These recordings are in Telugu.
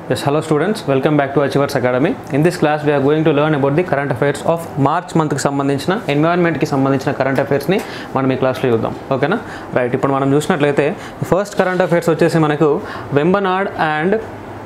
Yes, hello students. Welcome back to Achievers Academy. In this class, we are going to learn about the current affairs of March మంత్కి సంబంధించిన ఎన్విరాన్మెంట్కి సంబంధించిన కరెంట్ అఫైర్స్ని మనం ఈ క్లాస్లో చూద్దాం ఓకేనా రైట్ ఇప్పుడు మనం చూసినట్లయితే ఫస్ట్ కరెంట్ అఫైర్స్ వచ్చేసి మనకు వెంబనాడ్ అండ్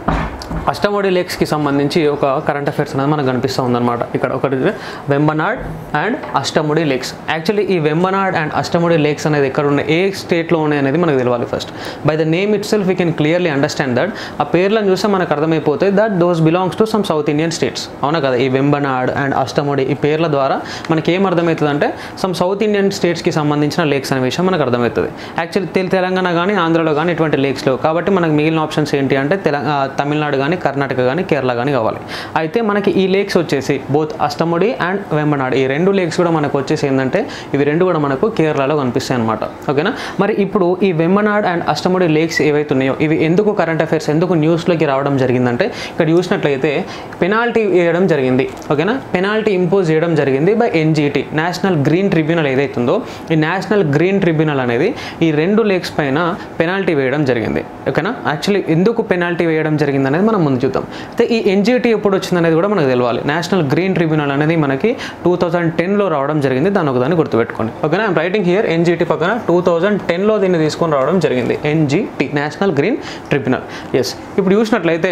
అష్టమోడి లేక్స్కి సంబంధించి ఒక కరెంట్ అఫైర్స్ అనేది మనకు కనిపిస్తూ ఉందన్నమాట ఇక్కడ ఒకటి Vembanad and Ashtamudi lakes actually ఈ వెంబనాడ్ అండ్ అష్టముడి లేక్స్ అనేది ఎక్కడ ఉన్నాయి ఏ స్టేట్లో ఉన్నాయి అనేది మనకు తెలియాలి first by the name itself we can clearly understand that ఆ పేర్లను చూస్తే మనకు అర్థమైపోతుంది that those belongs to some south Indian states అవునా కదా ఈ వెంబనాడ్ అండ్ అష్టముడి ఈ పేర్ల ద్వారా మనకి ఏం అర్థమవుతుంది అంటే సమ్ సౌత్ ఇండియన్ స్టేట్స్కి సంబంధించిన లేక్స్ అనే విషయం మనకు అర్థమవుతుంది యాక్చువల్లీ తెలు తెలంగాణ కానీ ఆంధ్రలో కానీ ఇటువంటి లేక్స్ లేవు కాబట్టి మనకు మిగిలిన ఆప్షన్స్ ఏంటి అంటే తెలంగాణ తమిళనాడు కానీ కర్ణాటక కానీ కేరళ కానీ కావాలి అయితే మనకి ఈ లేక్స్ వచ్చేసి బోత్ అష్టముడి అండ్ వెంబనాడ్ ఈ రెండు లేక్స్ కూడా మనకు వచ్చేసి ఏంటంటే ఇవి రెండు కూడా మనకు కేరళలో కనిపిస్తాయి అనమాట ఓకేనా మరి ఇప్పుడు ఈ వెంబనాడ్ అండ్ అష్టముడి లేక్స్ ఏవైతే ఉన్నాయో ఇవి ఎందుకు కరెంట్ అఫైర్స్ ఎందుకు న్యూస్లోకి రావడం జరిగిందంటే ఇక్కడ చూసినట్లయితే పెనాల్టీ వేయడం జరిగింది ఓకేనా పెనాల్టీ ఇంపోజ్ చేయడం జరిగింది by NGT national green tribunal ఏదైతుందో ఈ నేషనల్ గ్రీన్ ట్రిబ్యునల్ అనేది ఈ రెండు లేక్స్ పైన పెనాల్టీ వేయడం జరిగింది ఓకేనా యాక్చువల్లీ ఎందుకు పెనాల్టీ వేయడం జరిగింది అనేది మనం ముందు చూద్దాం అయితే ఈ ఎన్జిటి ఎప్పుడు వచ్చింది అనేది కూడా మనకు తెలియాలి నేషనల్ గ్రీన్ ట్రిబ్యునల్ అనేది మనకి టూ థౌజండ్ టెన్లో రావడం జరిగింది దాని ఒకదాన్ని గుర్తుపెట్టుకోండి ఓకేనా ఐమ్ రైటింగ్ హియర్ ఎన్జిటి పక్కన టూ థౌజండ్ టెన్లో దీన్ని తీసుకొని రావడం జరిగింది NGT national green tribunal yes ఇప్పుడు చూసినట్లయితే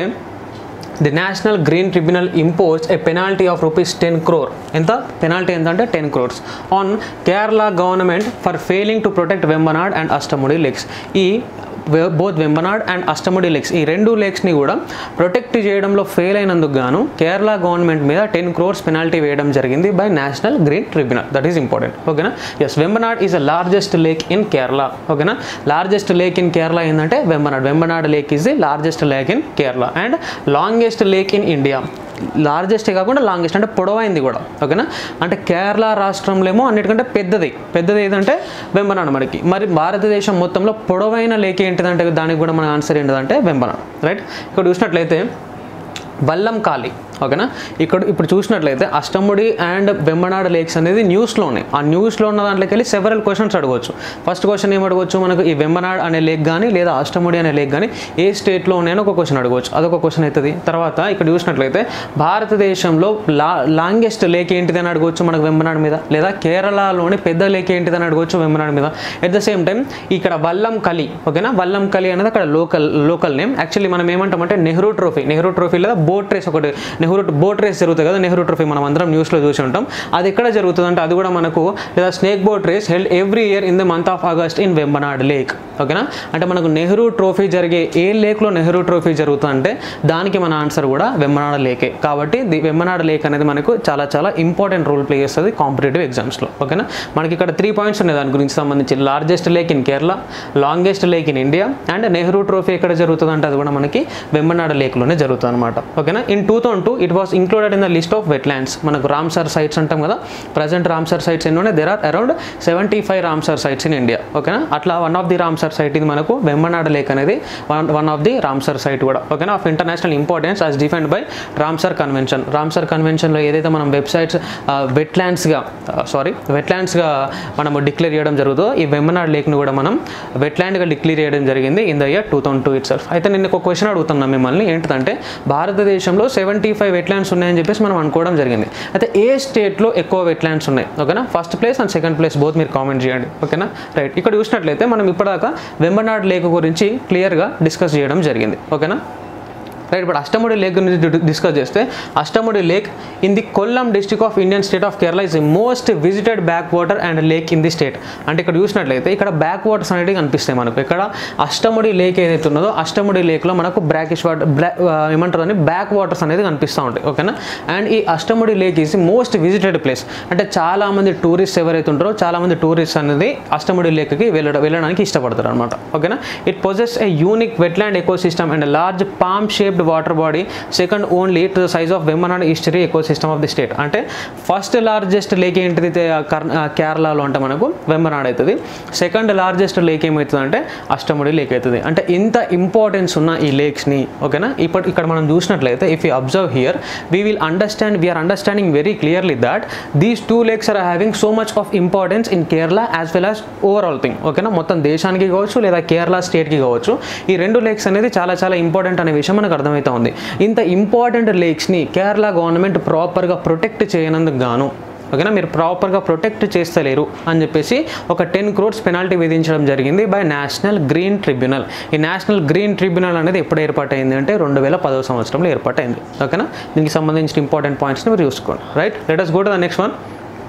the national green tribunal impose a penalty of rupees ten crore ఎంత పెనాల్టీ ఎంత అంటే ten crores on Kerala government for failing to protect Vembanad and Ashtamudi lakes ఈ both Vembanad and Ashtamudi lakes ఈ రెండు లేక్స్ని కూడా ప్రొటెక్ట్ చేయడంలో ఫెయిల్ అయినందుకు గాను కేరళ గవర్నమెంట్ మీద టెన్ క్రోర్స్ పెనాల్టీ వేయడం జరిగింది by national green tribunal that is important ఓకేనా yes Vembanad is the largest lake in Kerala ఓకేనా లార్జెస్ట్ లేక్ ఇన్ కేరళ ఏంటంటే Vembanad Vembanad lake is the largest lake in Kerala and longest lake in India లార్జెస్టే కాకుండా లాంగెస్ట్ అంటే పొడవైంది కూడా ఓకేనా అంటే కేరళ రాష్ట్రంలో ఏమో అన్నిటికంటే పెద్దది పెద్దది ఏదంటే వెంబనాడు మనకి మరి భారతదేశం మొత్తంలో పొడవైన లేక్ ఏంటిదంటే దానికి కూడా మన ఆన్సర్ ఏంటిదంటే వెంబనాడు రైట్ ఇక్కడ చూసినట్లయితే బల్లం కాళీ ఓకేనా ఇక్కడ ఇప్పుడు చూసినట్లయితే అష్టముడి అండ్ వెంబనాడు లేక్స్ అనేది న్యూస్లో ఉన్నాయి ఆ న్యూస్లో ఉన్న దాంట్లోకి వెళ్ళి సెవెరల్ క్వశ్చన్స్ అడగవచ్చు ఫస్ట్ క్వశ్చన్ ఏం అడగవచ్చు మనకు ఈ వెంబనాడ్ అనే లేక్ కానీ లేదా అష్టముడి అనే లేక్ కానీ ఏ స్టేట్లో ఉన్నాయని ఒక క్వశ్చన్ అడగవచ్చు అదొక క్వశ్చన్ అవుతుంది తర్వాత ఇక్కడ చూసినట్లయితే భారతదేశంలో లా లాంగెస్ట్ లేక్ ఏంటిది అని అడగవచ్చు మనకు వెంబనాడు మీద లేదా కేరళలోని పెద్ద లేక్ ఏంటిది అని అడగవచ్చు వెంబనాడు మీద ఎట్ ద సేమ్ టైం ఇక్కడ వల్లం కలి ఓకేనా వల్లం కలి అనేది అక్కడ లోకల్ లోకల్ నేమ్ యాక్చువల్లీ మనం ఏమంటామంటే నెహ్రూ ట్రోఫీ నెహ్రూ ట్రోఫీ లేదా బోట్ రేస్ ఒకటి నెహ్రూ బోట్ రేస్ జరుగుతుంది కదా నెహ్రూ ట్రోఫీ మనం అందరం న్యూస్లో చూసి ఉంటాం అది ఎక్కడ జరుగుతుంది అంటే అది కూడా మనకు లేదా snake boat race held every year in the month of August in Vembanad lake ఓకేనా అంటే మనకు నెహ్రూ ట్రోఫీ జరిగే ఏ లేక్లో నెహ్రూ ట్రోఫీ జరుగుతుంది అంటే దానికి మన ఆన్సర్ కూడా వెంబనాడ లేకే కాబట్టి ది వెంబనాడ లేక్ అనేది మనకు చాలా చాలా ఇంపార్టెంట్ రోల్ ప్లే చేస్తుంది కాంపిటేటివ్ ఎగ్జామ్స్లో ఓకేనా మనకి ఇక్కడ త్రీ పాయింట్స్ ఉన్నాయి దాని గురించి సంబంధించి largest lake in Kerala longest lake in India and Nehru trophy ఎక్కడ జరుగుతుంది అంటే అది కూడా మనకి వెంబనాడ లేక్లోనే జరుగుతుంది అనమాట ఓకేనా in two thousand two it was included in the list of wetlands మనకు రామ్సర్ సైట్స్ అంటాం కదా ప్రజెంట్ రామ్సర్ సైట్స్ ఎన్ని ఉన్నాయి there are around seventy five Ramsar sites in India ఓకేనా అట్లా one of the Ramsar site ఇది మనకు వెంబనాడ లేక్ అనేది one one of the Ramsar site కూడా ఓకేనా of international importance as defined by Ramsar convention Ramsar కన్వెన్షన్లో ఏదైతే మనం వెబ్సైట్స్ వెట్లాండ్స్గా సారీ వెట్లాండ్స్గా మనము డిక్లేర్ చేయడం జరుగుతుందో ఈ వెంబనాడ్ లేక్ను కూడా మనం వెట్లాండ్గా డిక్లేర్ చేయడం జరిగింది in the year two thousand two itself అయితే నేను ఒక క్వశ్చన్ అడుగుతున్నాను మిమ్మల్ని ఏంటంటే భారతదేశంలో సెవెంటీ ఫైవ్ వెట్లాండ్స్ ఉన్నాయని చెప్పేసి మనం అనుకోవడం జరిగింది అయితే ఏ స్టేట్లో ఎక్కువ వెట్లాండ్స్ ఉన్నాయి ఓకేనా first place and second place both మీరు కామెంట్ చేయండి ఓకేనా రైట్ ఇక్కడ చూసినట్లయితే మనం ఇప్పటిదాకా వెంబనాడ్ లేక్ గురించి క్లియర్గా డిస్కస్ చేయడం జరిగింది ఓకేనా రైట్ ఇప్పుడు అష్టముడి లేక్ గురించి డిస్కస్ చేస్తే Ashtamudi lake in the Kollam district of Indian state of Kerala is the most visited backwater and lake in the state అంటే ఇక్కడ చూసినట్లయితే ఇక్కడ బ్యాక్ వాటర్స్ అనేవి కనిపిస్తాయి మనకు ఇక్కడ అష్టముడి లేక్ ఏదైతే ఉన్నదో అష్టముడి లేక్లో మనకు బ్రాకిష్ వాటర్ బ్లా ఏమంటారు అని బ్యాక్ వాటర్స్ అనేది కనిపిస్తూ ఉంటాయి ఓకేనా అండ్ ఈ Ashtamudi lake is the most visited place అంటే చాలా మంది టూరిస్ట్ ఎవరైతే ఉంటారో చాలా మంది టూరిస్ట్ అనేది అష్టముడి లేక్కి వెళ్ళడం వెళ్ళడానికి ఇష్టపడతారు అనమాట ఓకేనా it possesses a unique wetland ecosystem and large palm shape shaped water body second only to the size of Vembanad history ecosystem of the state అంటే ఫస్ట్ లార్జెస్ట్ లేక్ ఏంటిది తే- కర్ణ కేరళలో అంటే మనకు వెమ్మనాడ్ అవుతుంది సెకండ్ లార్జెస్ట్ లేక్ ఏమవుతుంది అంటే అష్టముడి లేక్ అవుతుంది అంటే ఇంత ఇంపార్టెన్స్ ఉన్న ఈ లేక్స్ని ఓకేనా ఇప్పుడు ఇక్కడ మనం చూసినట్లయితే if you observe here we will understand we're understanding very clearly that these two lakes are having so much of importance in Kerala as well as overall thing ఓకేనా మొత్తం దేశానికి కావచ్చు లేదా కేరళ స్టేట్కి కావచ్చు ఈ రెండు లేక్స్ అనేది చాలా చాలా ఇంపార్టెంట్ అనే విషయం మనకు అర్థం అర్థమవుతా ఉంది ఇంత ఇంపార్టెంట్ లేక్స్ని కేరళ గవర్నమెంట్ ప్రాపర్గా ప్రొటెక్ట్ చేయనందుకు గాను ఓకేనా మీరు ప్రాపర్గా ప్రొటెక్ట్ చేస్తలేరు అని చెప్పేసి ఒక టెన్ క్రోర్స్ పెనాల్టీ విధించడం జరిగింది బై నేషనల్ గ్రీన్ ట్రిబ్యునల్ ఈ నేషనల్ గ్రీన్ ట్రిబ్యునల్ అనేది ఎప్పుడు ఏర్పాటైంది అంటే రెండు వేల పదవ సంవత్సరంలో ఏర్పాటైంది ఓకేనా దీనికి సంబంధించిన ఇంపార్టెంట్ పాయింట్స్ని మీరు చూసుకోండి right let us go to the next one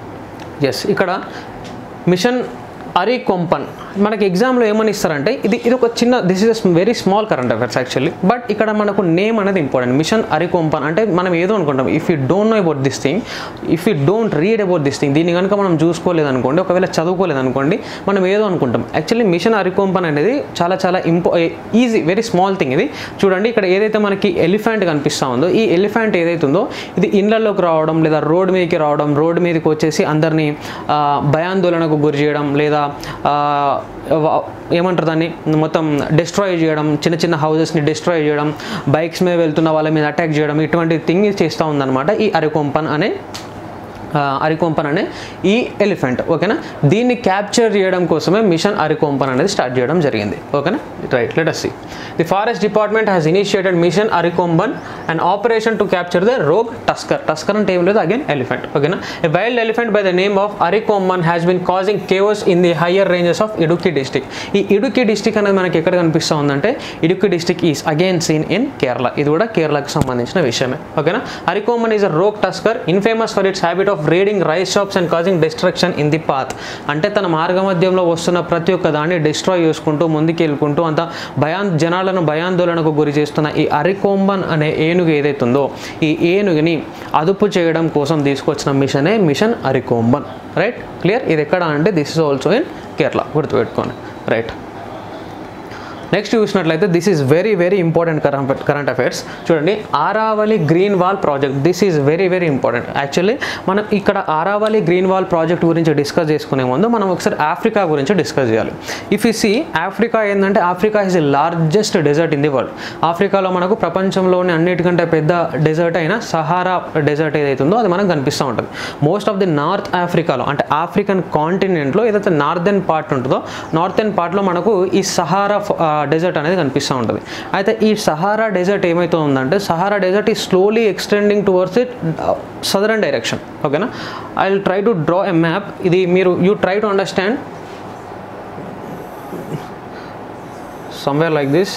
yes ఇక్కడ మిషన్ అరీ కొంపన్ మనకి ఎగ్జామ్లో ఏమని ఇస్తారంటే ఇది ఇది ఒక చిన్న this is very small current affairs actually but ఇక్కడ మనకు నేమ్ అనేది ఇంపార్టెంట్ మిషన్ అరీ కొంపన్ అంటే మనం ఏదో అనుకుంటాం if you don't know about this thing if you don't read about this thing దీన్ని కనుక మనం చూసుకోలేదు అనుకోండి ఒకవేళ చదువుకోలేదు అనుకోండి మనం ఏదో అనుకుంటాం యాక్చువల్లీ మిషన్ అరీ కొంపన్ అనేది చాలా చాలా ఇంపా ఈజీ వెరీ స్మాల్ థింగ్ ఇది చూడండి ఇక్కడ ఏదైతే మనకి ఎలిఫెంట్ కనిపిస్తూ ఉందో ఈ ఎలిఫెంట్ ఏదైతే ఉందో ఇది ఇండ్లలోకి రావడం లేదా రోడ్ మీదకి రావడం రోడ్ మీదకి వచ్చేసి అందరినీ ఆ, భయాందోళనకు గురి చేయడం లేదా ఆ, వ- ఏమంటారు దాన్ని మొత్తం డిస్ట్రాయ్ చేయడం చిన్న చిన్న హౌజెస్ని డిస్ట్రాయ్ చేయడం బైక్స్ మీద వెళ్తున్న వాళ్ళ మీద అటాక్ చేయడం ఇటువంటి థింగ్ చేస్తూ ఉందన్నమాట ఈ అరికొంపన్ అనే ఆ, అరికొంపన్ అనే ఈ ఎలిఫెంట్ ఓకేనా దీన్ని క్యాప్చర్ చేయడం కోసమే మిషన్ అరికొంపన్ అనేది స్టార్ట్ చేయడం జరిగింది ఓకేనా right let us see the forest department has initiated mission Arikomban and operation to capture the rogue tusker tusker అంటే ఏం లేదు అగైన్ ఎలిఫెంట్ ఓకేనా a wild elephant by the name of Arikomban has been causing chaos in the higher ranges of Idukki district ఈ ఇడుకి డిస్టిక్ అనేది మనకి ఎక్కడ కనిపిస్తూ ఉందంటే Idukki district is again seen in Kerala ఇది కూడా కేరళకు సంబంధించిన విషయమే ఓకేనా అరికోమన్ is a rogue tusker infamous for its habit of raiding rice shops and causing destruction in the path అంటే తన మార్గమధ్యంలో వస్తున్న ప్రతి ఒక్క దాన్ని డిస్ట్రాయ్ చేసుకుంటూ ముందుకు వెళ్ళుకుంటూ అంత భయాన్ జనాలను భయాందోళనకు గురి చేస్తున్న ఈ అరికోంబన్ అనే ఏనుగు ఏదైతే ఉందో ఈ ఏనుగుని అదుపు చేయడం కోసం తీసుకొచ్చిన మిషనే మిషన్ అరికోంబన్ రైట్ క్లియర్ ఇది ఎక్కడ అంటే this is also in Kerala గుర్తుపెట్టుకోండి రైట్ నెక్స్ట్ చూసినట్లయితే this is very very important current current affairs చూడండి Aravalli green wall project this is very very important actually మనం ఇక్కడ ఆరావళి గ్రీన్ వాల్ ప్రాజెక్ట్ గురించి డిస్కస్ చేసుకునే ముందు మనం ఒకసారి ఆఫ్రికా గురించి డిస్కస్ చేయాలి ఇఫ్ యూ సీ ఆఫ్రికా ఏంటంటే Africa is the largest desert in the world ఆఫ్రికాలో మనకు ప్రపంచంలోని అన్నిటికంటే పెద్ద డెజర్ట్ అయిన సహారా డెజర్ట్ ఏదైతే ఉందో అది మనకు కనిపిస్తూ ఉంటుంది మోస్ట్ ఆఫ్ ది నార్త్ ఆఫ్రికాలో అంటే ఆఫ్రికన్ కాంటినెంట్లో ఏదైతే నార్దర్న్ పార్ట్ ఉంటుందో నార్థన్ పార్ట్లో మనకు ఈ సహారా డెజర్ట్ అనేది కనిపిస్తూ ఉంటుంది అయితే ఈ సహారా డెజర్ట్ ఏమైతే ఉందంటే సహారా డెజర్ట్ ఈ slowly extending towards it southern direction ఓకేనా I will try to draw a map ఇది మీరు you try to understand somewhere like this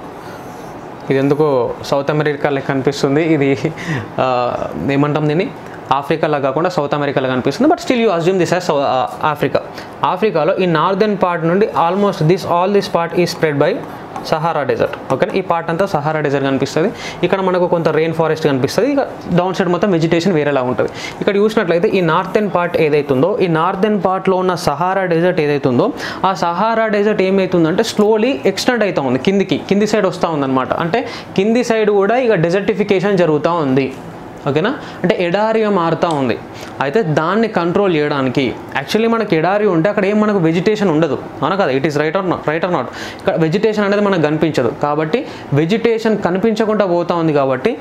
ఇది ఎందుకో సౌత్ అమెరికా లెక్క కనిపిస్తుంది ఇది ఆ, ఏమంటాం దీన్ని ఆఫ్రికాలో కాకుండా సౌత్ అమెరికాలో కనిపిస్తుంది but still you assume this as Africa ఆఫ్రికాలో ఈ నార్దర్న్ పార్ట్ నుండి almost this all this part ఈ స్ప్రెడ్ బై సహారా డెజర్ట్ ఓకేనా ఈ పార్ట్ అంతా సహారా డెజర్ట్ కనిపిస్తుంది ఇక్కడ మనకు కొంత రెయిన్ ఫారెస్ట్ కనిపిస్తుంది ఇక డౌన్ సైడ్ మొత్తం వెజిటేషన్ వేరేలా ఉంటుంది ఇక్కడ చూసినట్లయితే ఈ నార్థన్ పార్ట్ ఏదైతుందో ఈ నార్థన్ పార్ట్లో ఉన్న సహారా డెజర్ట్ ఏదైతుందో ఆ సహారా డెజర్ట్ ఏమవుతుందంటే స్లోలీ ఎక్స్టెండ్ అవుతా ఉంది కిందికి కింది సైడ్ వస్తూ ఉందన్నమాట అంటే కింది సైడ్ కూడా ఇక డెజర్టిఫికేషన్ జరుగుతూ ఉంది ఓకేనా అంటే ఎడారిగా మారుతూ ఉంది అయితే దాన్ని కంట్రోల్ చేయడానికి యాక్చువల్లీ మనకి ఎడారి ఉంటే అక్కడ ఏం మనకు వెజిటేషన్ ఉండదు అవునా కదా it is right or not right or not ఇక్కడ వెజిటేషన్ అనేది మనకు కనిపించదు కాబట్టి వెజిటేషన్ కనిపించకుండా పోతా ఉంది కాబట్టి